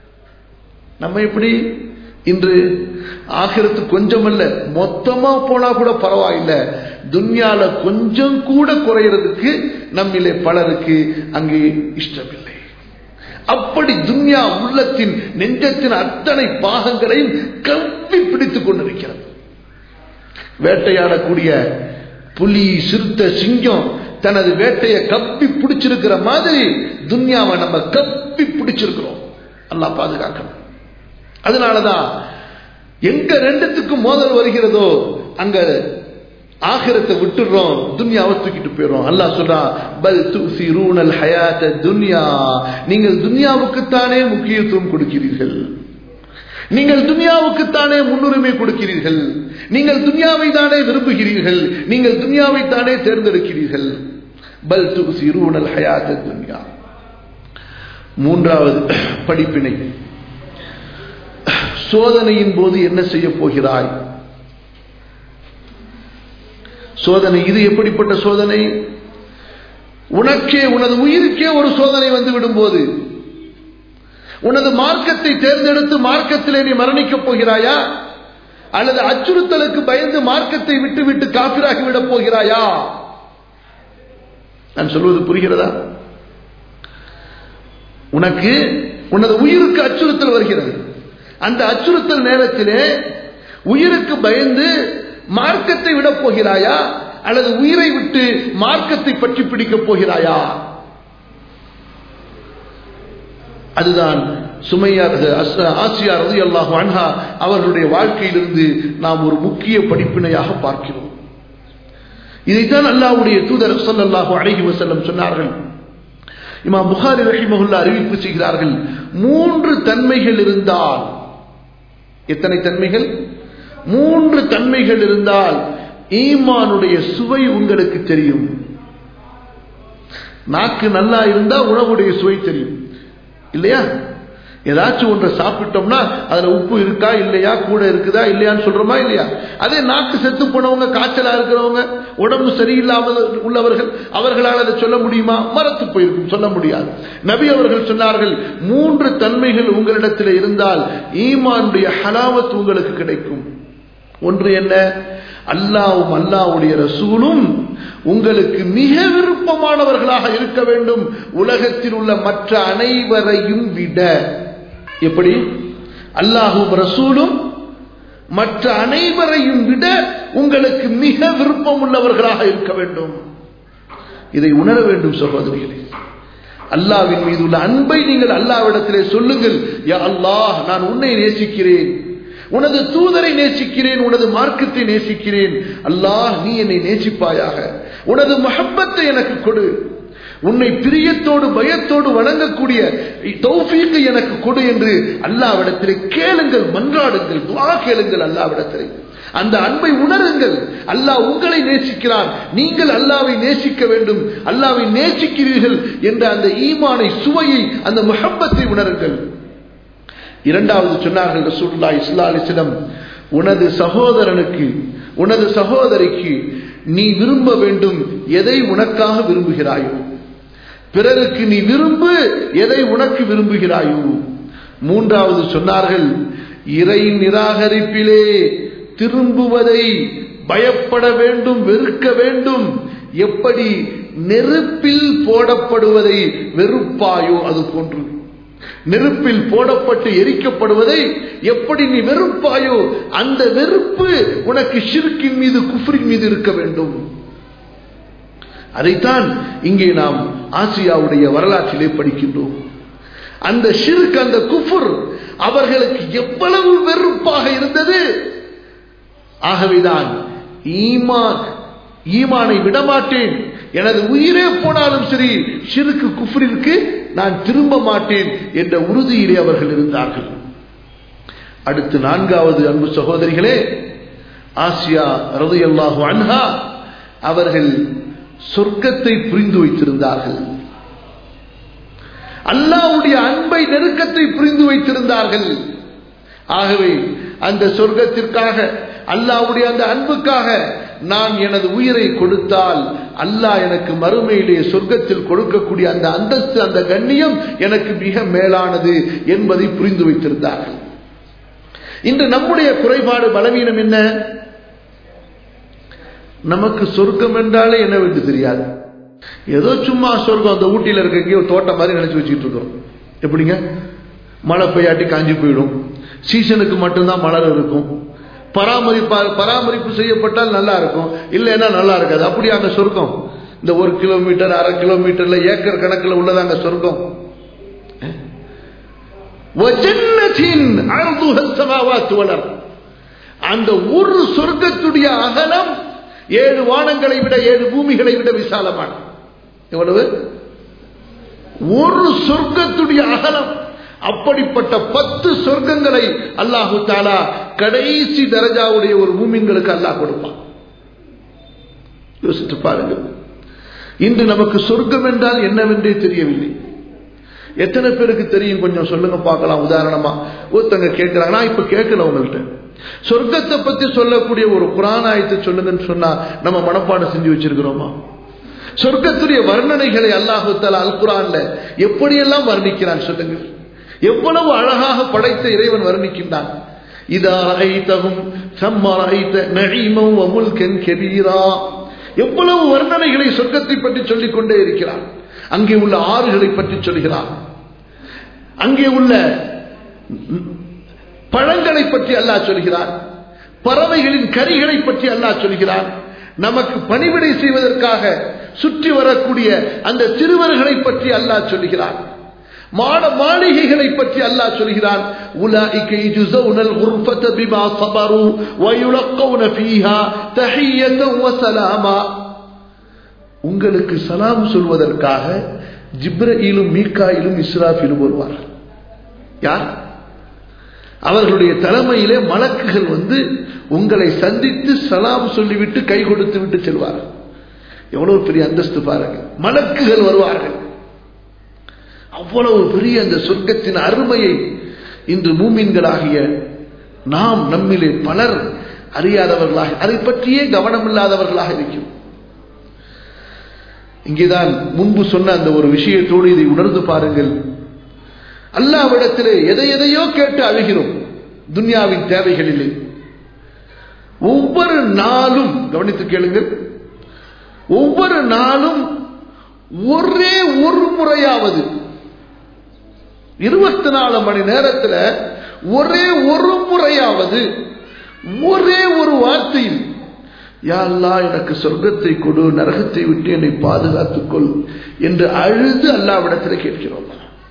நம்ம எப்படி இன்று ஆகிரத்து கொஞ்சம் அல்ல மொத்தமா போனா கூட பரவாயில்ல துன்யால கொஞ்சம் கூட குறையிறதுக்கு நம்மிலே பலருக்கு அங்கே இஷ்டமில்லை அப்படி துன்யா உள்ளத்தின் நெஞ்சத்தின் அத்தனை பாகங்களையும் கவ்வி பிடித்துக் கொண்டிருக்கிறது வேட்டையாடக்கூடிய புலி சிறுத்த சிங்கம் தனது வேட்டையை கப்பி பிடிச்சிருக்கிற மாதிரி துன்யாவை நம்ம கப்பி பிடிச்சிருக்கிறோம் அல்லா பாதுகாக்கணும் அதனாலதான் எங்க ரெண்டுத்துக்கும் மோதல் வருகிறதோ அங்க ஆகிரத்தை விட்டுறோம் துன்யாவை தூக்கிட்டு போயிடும் அல்லாஹ் சொல்றான் பல் துசிரூனல் ஹயாத்த துன்யா நீங்கள் துன்யாவுக்குத்தானே முக்கியத்துவம் கொடுக்கிறீர்கள் நீங்கள் துனியாவுக்குத்தானே முன்னுரிமை கொடுக்கிறீர்கள் நீங்கள் துனியாவை தானே விரும்புகிறீர்கள் நீங்கள் துனியாவை தானே தேர்ந்தெடுக்கிறீர்கள் பல் துசிரூனல் ஹயாத் துன்யா மூன்றாவது படிப்பினை சோதனையின் போது என்ன செய்ய போகிறாய் சோதனை இது எப்படிப்பட்ட சோதனை உனக்கே உனது உயிருக்கே ஒரு சோதனை வந்து விடும்போது உனது மார்க்கத்தை தேர்ந்தெடுத்து மார்க்கத்திலே நீ மரணிக்கப் போகிறாயா அல்லது அச்சுறுத்தலுக்கு பயந்து மார்க்கத்தை விட்டு விட்டு காப்பிராகி விடப் போகிறாயா நான் சொல்வது புரிகிறதா உனக்கு உனது உயிருக்கு அச்சுறுத்தல் வருகிறது அந்த அச்சுறுத்தல் நேரத்திலே உயிருக்கு பயந்து மார்க்கத்தை விடப் போகிறாயா அல்லது உயிரை விட்டு மார்க்கத்தை பற்றி பிடிக்கப் போகிறாயா அதுதான் சுமையார் ஆசியார் ரதி அல்லாஹு அன்ஹா அவர்களுடைய வாழ்க்கையிலிருந்து நாம் ஒரு முக்கிய படிப்பினையாக பார்க்கிறோம் இதைத்தான் அல்லாஹ்வுடைய தூதர் ஸல்லல்லாஹு அலைஹி வஸல்லம் சொன்னார்கள் இமாம் புகாரி ரஹிமஹுல்லா அறிவிப்பு செய்கிறார்கள் மூன்று தன்மைகள் இருந்தால் எத்தனை தன்மைகள் மூன்று தன்மைகள் இருந்தால் ஈமானுடைய சுவை உங்களுக்கு தெரியும் நாக்கு நல்லா இருந்தா உணவுடைய சுவை தெரியும் இல்லையா ஏதாச்சும் ஒன்றை சாப்பிட்டோம்னா அதுல உப்பு இருக்கா இல்லையா கூட இருக்குதா இல்லையான்னு சொல்றோமா இல்லையா அதே நாக்கு செத்து போனவங்க காய்ச்சலா இருக்கிறவங்க உடம்பு சரியில்லாமல் உள்ளவர்கள் அவர்களால் அதை சொல்ல முடியுமா மரத்து போயிருக்கும் சொல்ல முடியாது நபி அவர்கள் சொன்னார்கள் மூன்று தன்மைகள் உங்களிடத்தில் இருந்தால் ஈமானுடைய ஹலாவத் உங்களுக்கு கிடைக்கும் ஒன்று என்ன அல்லாவும் அல்லாவுடைய ரசூலும் உங்களுக்கு மிக விருப்பமானவர்களாக இருக்க வேண்டும் உலகத்தில் உள்ள மற்ற அனைவரையும் விட எப்படி அல்லாஹும் ரசூலும் மற்ற அனைவரையும் விட உங்களுக்கு மிக விருப்பம் உள்ளவர்களாக இருக்க வேண்டும் இதை உணர வேண்டும் சகோதரிகளே அல்லாவின் மீது உள்ள அன்பை நீங்கள் அல்லாவிடத்திலே சொல்லுங்கள் யா அல்லாஹ் நான் உன்னை நேசிக்கிறேன் உனது தூதரை நேசிக்கிறேன் உனது மார்க்கத்தை நேசிக்கிறேன் அல்லாஹ் நீ என்னை நேசிப்பாயாக உனது மஹப்பத்தை எனக்கு கொடு உன்னை பிரியத்தோடு பயத்தோடு வணங்கக்கூடிய தௌஃபீக்கு எனக்கு கொடு என்று அல்லாவிடத்திலே கேளுங்கள் மன்றாடுங்கள் துவா கேளுங்கள் அல்லாவிடத்திலே அந்த அன்பை உணருங்கள் அல்லாஹ் உங்களை நேசிக்கிறார் நீங்கள் அல்லாவை நேசிக்க வேண்டும் அல்லாவை நேசிக்கிறீர்கள் என்ற அந்த ஈமானை சுவையை அந்த முஹப்பத்தை உணருங்கள் இரண்டாவது சொன்னார்கள் ரசூல்லா இஸ்லா அலிஸ்லம் உனது சகோதரனுக்கு உனது சகோதரிக்கு நீ விரும்ப வேண்டும் எதை உனக்காக விரும்புகிறாயோ பிறருக்கு நீ விரும்பு எதை உனக்கு விரும்புகிறாயோ மூன்றாவது சொன்னார்கள் இறை நிராகரிப்பிலே திரும்புவதை பயப்பட வேண்டும் வெறுக்க வேண்டும் எப்படி நெருப்பில் போடப்படுவதை வெறுப்பாயோ அது போன்று நெருப்பில் போடப்பட்டு எரிக்கப்படுவதை எப்படி நீ வெறுப்பாயோ அந்த வெறுப்பு உனக்கு ஷிருக்கின் மீது குஃப்ரின் மீது இருக்க வேண்டும் அதைத்தான் இங்கே நாம் ஆசியாவுடைய வரலாற்றிலே படிக்கின்றோம் அந்த ஷிர்க் அந்த குஃபுர் அவர்களுக்கு எவ்வளவு வெறுப்பாக இருந்தது ஆகவேதான் ஈமான் ஈமானை விடமாட்டேன் எனது உயிரே போனாலும் சரி ஷிருக்கு குஃப்ரிற்கு நான் திரும்ப மாட்டேன் என்ற உறுதியிலே அவர்கள் இருந்தார்கள் அடுத்து நான்காவது அன்பு சகோதரிகளே ஆசியா ரதையல்லாஹு அன்ஹா அவர்கள் சொர்க்கத்தை புரிந்து வைத்திருந்தார்கள் அல்லாவுடைய அன்பை நெருக்கத்தை புரிந்து வைத்திருந்தார்கள் ஆகவே அந்த சொர்க்கத்திற்காக அல்லாவுடைய அந்த அன்புக்காக நான் எனது உயிரை கொடுத்தால் அல்லாஹ் எனக்கு மறுமையிலே சொர்க்கத்தில் கொடுக்கக்கூடிய அந்த அந்தஸ்து அந்த கண்ணியம் எனக்கு மிக மேலானது என்பதை புரிந்து வைத்திருந்தார்கள் இன்று நம்முடைய குறைபாடு பலவீனம் என்ன நமக்கு சொர்க்கம் என்றாலே என்னவென்று தெரியாது ஏதோ சும்மா சொர்க்கம் அந்த ஊட்டியில் இருக்க தோட்டம் மாதிரி நினைச்சு வச்சுக்கிட்டு இருக்கோம் எப்படிங்க மழை பெய்யாட்டி காஞ்சி போயிடும் சீசனுக்கு மட்டும்தான் மலர் இருக்கும் பராமரிப்பா பராமரிப்பு செய்யப்பட்டால் நல்லா இருக்கும் இல்லைன்னா நல்லா இருக்காது அப்படி அங்க சொர்க்கம் இந்த ஒரு கிலோமீட்டர் அரை கிலோமீட்டர்ல ஏக்கர் கணக்கில் உள்ளதாங்க சொர்க்கம் அந்த ஒரு சொர்க்கத்துடைய அகலம் ஏழு வானங்களை விட ஏழு பூமிகளை விட விசாலமான எவ்வளவு ஒரு சொர்க்கத்துடைய அகலம் அப்படிப்பட்ட பத்து சொர்க்கங்களை அல்லாஹு தாலா கடைசி தரஜாவுடைய ஒரு மூமின்களுக்கு அல்லாஹ் கொடுப்பான் யோசித்து பாருங்கள் இன்று நமக்கு சொர்க்கம் என்றால் என்னவென்றே தெரியவில்லை எத்தனை பேருக்கு தெரியும் கொஞ்சம் சொல்லுங்க பார்க்கலாம் உதாரணமா ஒருத்தங்க கேட்கிறாங்க நான் இப்ப கேட்கல உங்கள்கிட்ட சொர்க்கத்தை பத்தி சொல்லக்கூடிய ஒரு புராணாயத்தை சொல்லுங்கன்னு சொன்னா நம்ம மனப்பாடம் செஞ்சு வச்சிருக்கிறோமா சொர்க்கத்துடைய வர்ணனைகளை அல்லாஹு தலா அல் குரான்ல எப்படியெல்லாம் வர்ணிக்கிறான் சொல்லுங்கள் எவ்வளவு அழகாக படைத்த இறைவன் வர்ணிக்கின்றான் இதா ஐத்தகும் சம்மா ஐத்த நழிமம் அமுல்கன் கெபீரா எவ்வளவு வர்ணனைகளை சொர்க்கத்தை பற்றி சொல்லிக் கொண்டே இருக்கிறான் அங்கே உள்ள ஆறுகளை பற்றி சொல்கிறான் அங்கே உள்ள பழங்களை பற்றி அல்லாஹ் சொல்கிறான் பறவைகளின் கரிகளை பற்றி அல்லாஹ் சொல்கிறான் நமக்கு பணிவிடை செய்வதற்காக சுற்றி வரக்கூடிய அந்த சிறுவர்களை பற்றி அல்லாஹ் சொல்கிறான் மாட மாளிகைகளை பற்றி அல்லாஹ் சொல்கிறான் உலாயிக யுஜஸவுனல் குர்ஃபத பிமா ஸபரு வ யுலக்கவுன ஃபீஹா தஹியத்தன் வ ஸலாமா உங்களுக்கு சலாம் சொல்வதற்காக ஜிப்ரஈலும் மீகாயிலும் இஸ்ராஃபிலும் வருவார்கள் யார் அவர்களுடைய தலைமையிலே மலக்குகள் வந்து உங்களை சந்தித்து சலாம் சொல்லிவிட்டு கை கொடுத்து விட்டு செல்வார்கள் எவ்வளவு பெரிய அந்தஸ்து பாருங்க மலக்குகள் வருவார்கள் அவ்வளவு பெரிய அந்த சொர்க்கத்தின் அருமையை இன்று மூமின்களாகிய நாம் நம்மிலே பலர் அறியாதவர்களாக அதை பற்றியே கவனமில்லாதவர்களாக இருக்கும் இங்கேதான் முன்பு சொன்ன அந்த ஒரு விஷயத்தோடு இதை உணர்ந்து பாருங்கள் அல்லாவிடத்திலே எதை எதையோ கேட்டு அழுகிறோம் துன்யாவின் தேவைகளிலே ஒவ்வொரு நாளும் கவனித்து கேளுங்கள் ஒவ்வொரு நாளும் ஒரே ஒரு முறையாவது இருபத்தி நாலு மணி நேரத்தில் ஒரே ஒரு முறையாவது ஒரே ஒரு வார்த்தையில் யாழ்லா எனக்கு சொர்க்கத்தை கொடு நரகத்தை விட்டு என்னை பாதுகாத்துக்கொள் என்று அழுது அல்லாவிடத்தில் கேட்கிறோம்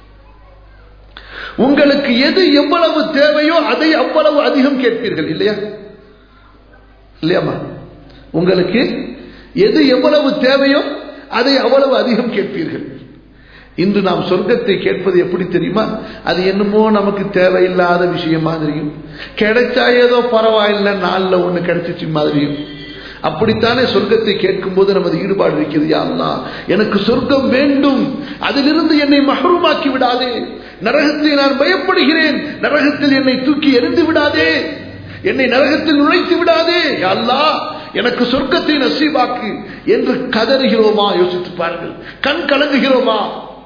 உங்களுக்கு எது எவ்வளவு தேவையோ அதை அவ்வளவு அதிகம் கேட்பீர்கள் இல்லையா இல்லையாமா உங்களுக்கு எது எவ்வளவு தேவையோ அதை அவ்வளவு அதிகம் கேட்பீர்கள் இன்று நாம் சொர்க்கத்தை கேட்பது எப்படி தெரியுமா அது என்னமோ நமக்கு தேவையில்லாத விஷயம் மாதிரியும் கிடைச்சா ஏதோ பரவாயில்ல நாளில் ஒன்று கிடைச்சிச்சு மாதிரியும் அப்படித்தானே சொர்க்கத்தை கேட்கும் போது நமது ஈடுபாடு இருக்கிறது யாருன்னா எனக்கு சொர்க்கம் வேண்டும் அதிலிருந்து என்னை மகருமாக்கி விடாதே நரகத்தை நான் பயப்படுகிறேன் நரகத்தில் என்னை தூக்கி எரிந்து விடாதே என்னை நரகத்தில் நுழைத்து விடாதே அல்லா எனக்கு சொர்க்கத்தை நசீபாக்கு என்று கதறுகிறோமா யோசித்து பாருங்கள் கண் கலங்குகிறோமா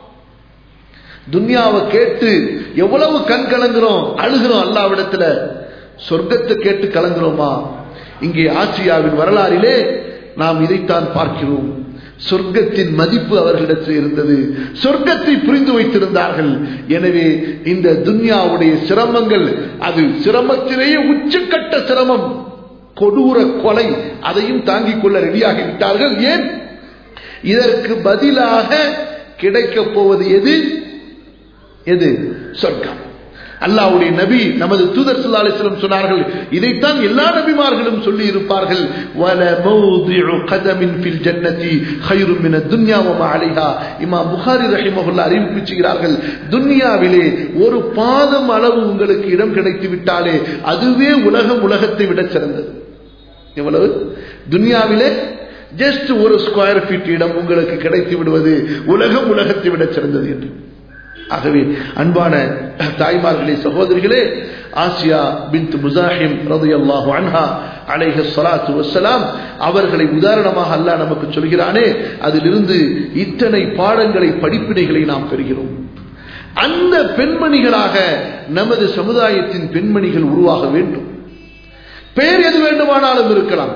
துன்யாவை கேட்டு எவ்வளவு கண் கலங்குறோம் அழுகிறோம் அல்லாவிடத்துல சொர்க்கத்தை கேட்டு கலங்குறோமா இங்கே ஆசியாவின் வரலாறிலே நாம் இதைத்தான் பார்க்கிறோம் சொர்க்கத்தின் மதிப்பு அவர்களிடத்தில் இருந்தது சொர்க்கத்தை புரிந்து வைத்திருந்தார்கள் எனவே இந்த துன்யாவுடைய சிரமங்கள் அது சிரமத்திலேயே உச்சக்கட்ட சிரமம் கொடூர கொலை அதையும் தாங்கிக் கொள்ள ரெடியாகி விட்டார்கள் ஏன் இதற்கு பதிலாக கிடைக்கப் போவது எது எது சொர்க்கம் அல்லாவுடைய நபி நமது தூதர் சுல்லா அலிஸ்லம் சொன்னார்கள் இதைத்தான் எல்லா நபிமார்களும் சொல்லி இருப்பார்கள் வல மௌதிஉ கதமின் ஃபில் ஜன்னதி கைரும் மின துன்யா வமா அலைஹா இமாம் புகாரி ரஹிமஹுல்லா அறிவிப்பு செய்கிறார்கள் துன்யாவிலே ஒரு பாதம் அளவு உங்களுக்கு இடம் கிடைத்து விட்டாலே அதுவே உலகம் உலகத்தை விட சிறந்தது எவ்வளவு துன்யாவிலே ஜஸ்ட் ஒரு ஸ்கொயர் ஃபீட் இடம் உங்களுக்கு கிடைத்து விடுவது உலகம் உலகத்தை விட சிறந்தது என்று ஆகவே அன்பான தாய்மார்களே சகோதரிகளே ஆசியா பின்த் முசாஹிம் ரதையல்லாஹு அன்ஹா அலைஹ சலாத்து வசலாம் அவர்களை உதாரணமாக அல்லாஹ் நமக்கு சொல்கிறானே அதிலிருந்து இத்தனை பாடங்களை படிப்பினைகளை நாம் பெறுகிறோம் அந்த பெண்மணிகளாக நமது சமுதாயத்தின் பெண்மணிகள் உருவாக வேண்டும் பெயர் எது வேண்டுமானாலும் இருக்கலாம்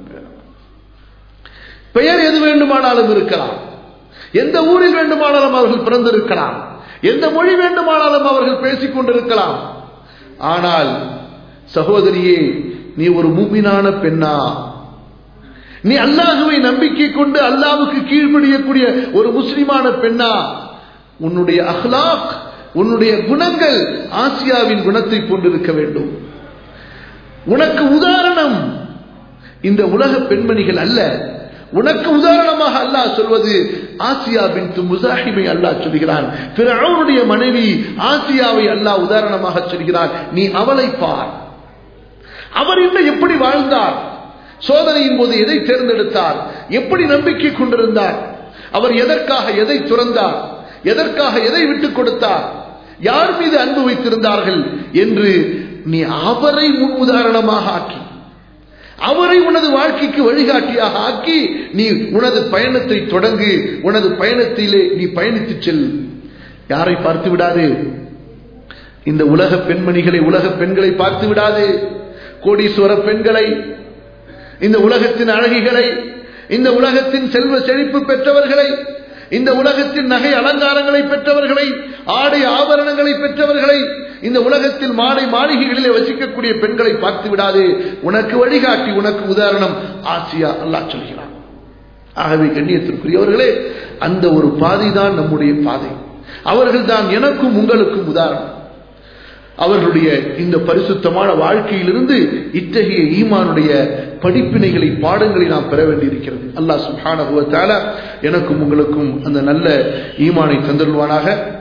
பெயர் எது வேண்டுமானாலும் இருக்கலாம் எந்த ஊரில் வேண்டுமானாலும் அவர்கள் பிறந்திருக்கலாம் எந்த மொழி வேண்டுமானாலும் அவர்கள் பேசிக் கொண்டிருக்கலாம் ஆனால் சகோதரியே நீ ஒரு மூமினான பெண்ணா நீ அல்லாஹுவை நம்பிக்கை கொண்டு அல்லாவுக்கு கீழ்ப்படியக்கூடிய ஒரு முஸ்லிமான பெண்ணா உன்னுடைய அஹ்லாக் உன்னுடைய குணங்கள் ஆசியாவின் குணத்தை கொண்டிருக்க வேண்டும் உனக்கு உதாரணம் இந்த உலக பெண்மணிகள் அல்ல உனக்கு உதாரணமாக அல்லாஹ் சொல்வது ஆசியா பின் முசாஹிமை அல்லாஹ் சொல்கிறான் பிறவுடைய மனைவி ஆசியாவை அல்லாஹ் உதாரணமாக சொல்கிறான் நீ அவளை பார் அவர் இன்னும் எப்படி வாழ்ந்தார் சோதனையின் போது எதை தேர்ந்தெடுத்தார் எப்படி நம்பிக்கை கொண்டிருந்தார் அவர் எதற்காக எதை துறந்தார் எதற்காக எதை விட்டுக் கொடுத்தார் யார் மீது அன்பு வைத்திருந்தார்கள் என்று நீ அவரை முன் உதாரணமாக ஆக்கி அவரை உனது வாழ்க்கைக்கு வழிகாட்டியாக ஆக்கி நீ உனது பயணத்தை தொடங்கு உனது பயணத்திலே நீ பயணித்து செல் யாரை பார்த்து விடாது இந்த உலக பெண்மணிகளை உலக பெண்களை பார்த்து விடாது கோடீஸ்வர பெண்களை இந்த உலகத்தின் அழகிகளை இந்த உலகத்தின் செல்வ செழிப்பு பெற்றவர்களை இந்த உலகத்தின் நகை அலங்காரங்களை பெற்றவர்களை ஆடை ஆபரணங்களை பெற்றவர்களை இந்த உலகத்தில் மாடை மாளிகைகளிலே வசிக்கக்கூடிய பெண்களை பார்த்து விடாது உனக்கு வழிகாட்டி உனக்கு உதாரணம் ஆசியா அல்லாஹ் சொல்கிறான் ஆகவே கண்ணியத்திற்குரியவர்களே அந்த ஒரு பாதை தான் நம்முடைய பாதை அவர்கள் தான் எனக்கும் உங்களுக்கும் உதாரணம் அவர்களுடைய இந்த பரிசுத்தமான வாழ்க்கையிலிருந்து இத்தகைய ஈமானுடைய படிப்பினைகளை பாடங்களை நாம் பெற வேண்டியிருக்கிறது அல்லாஹ் சுஹானகுவத்தால எனக்கும் உங்களுக்கும் அந்த நல்ல ஈமானை தந்தருவானாக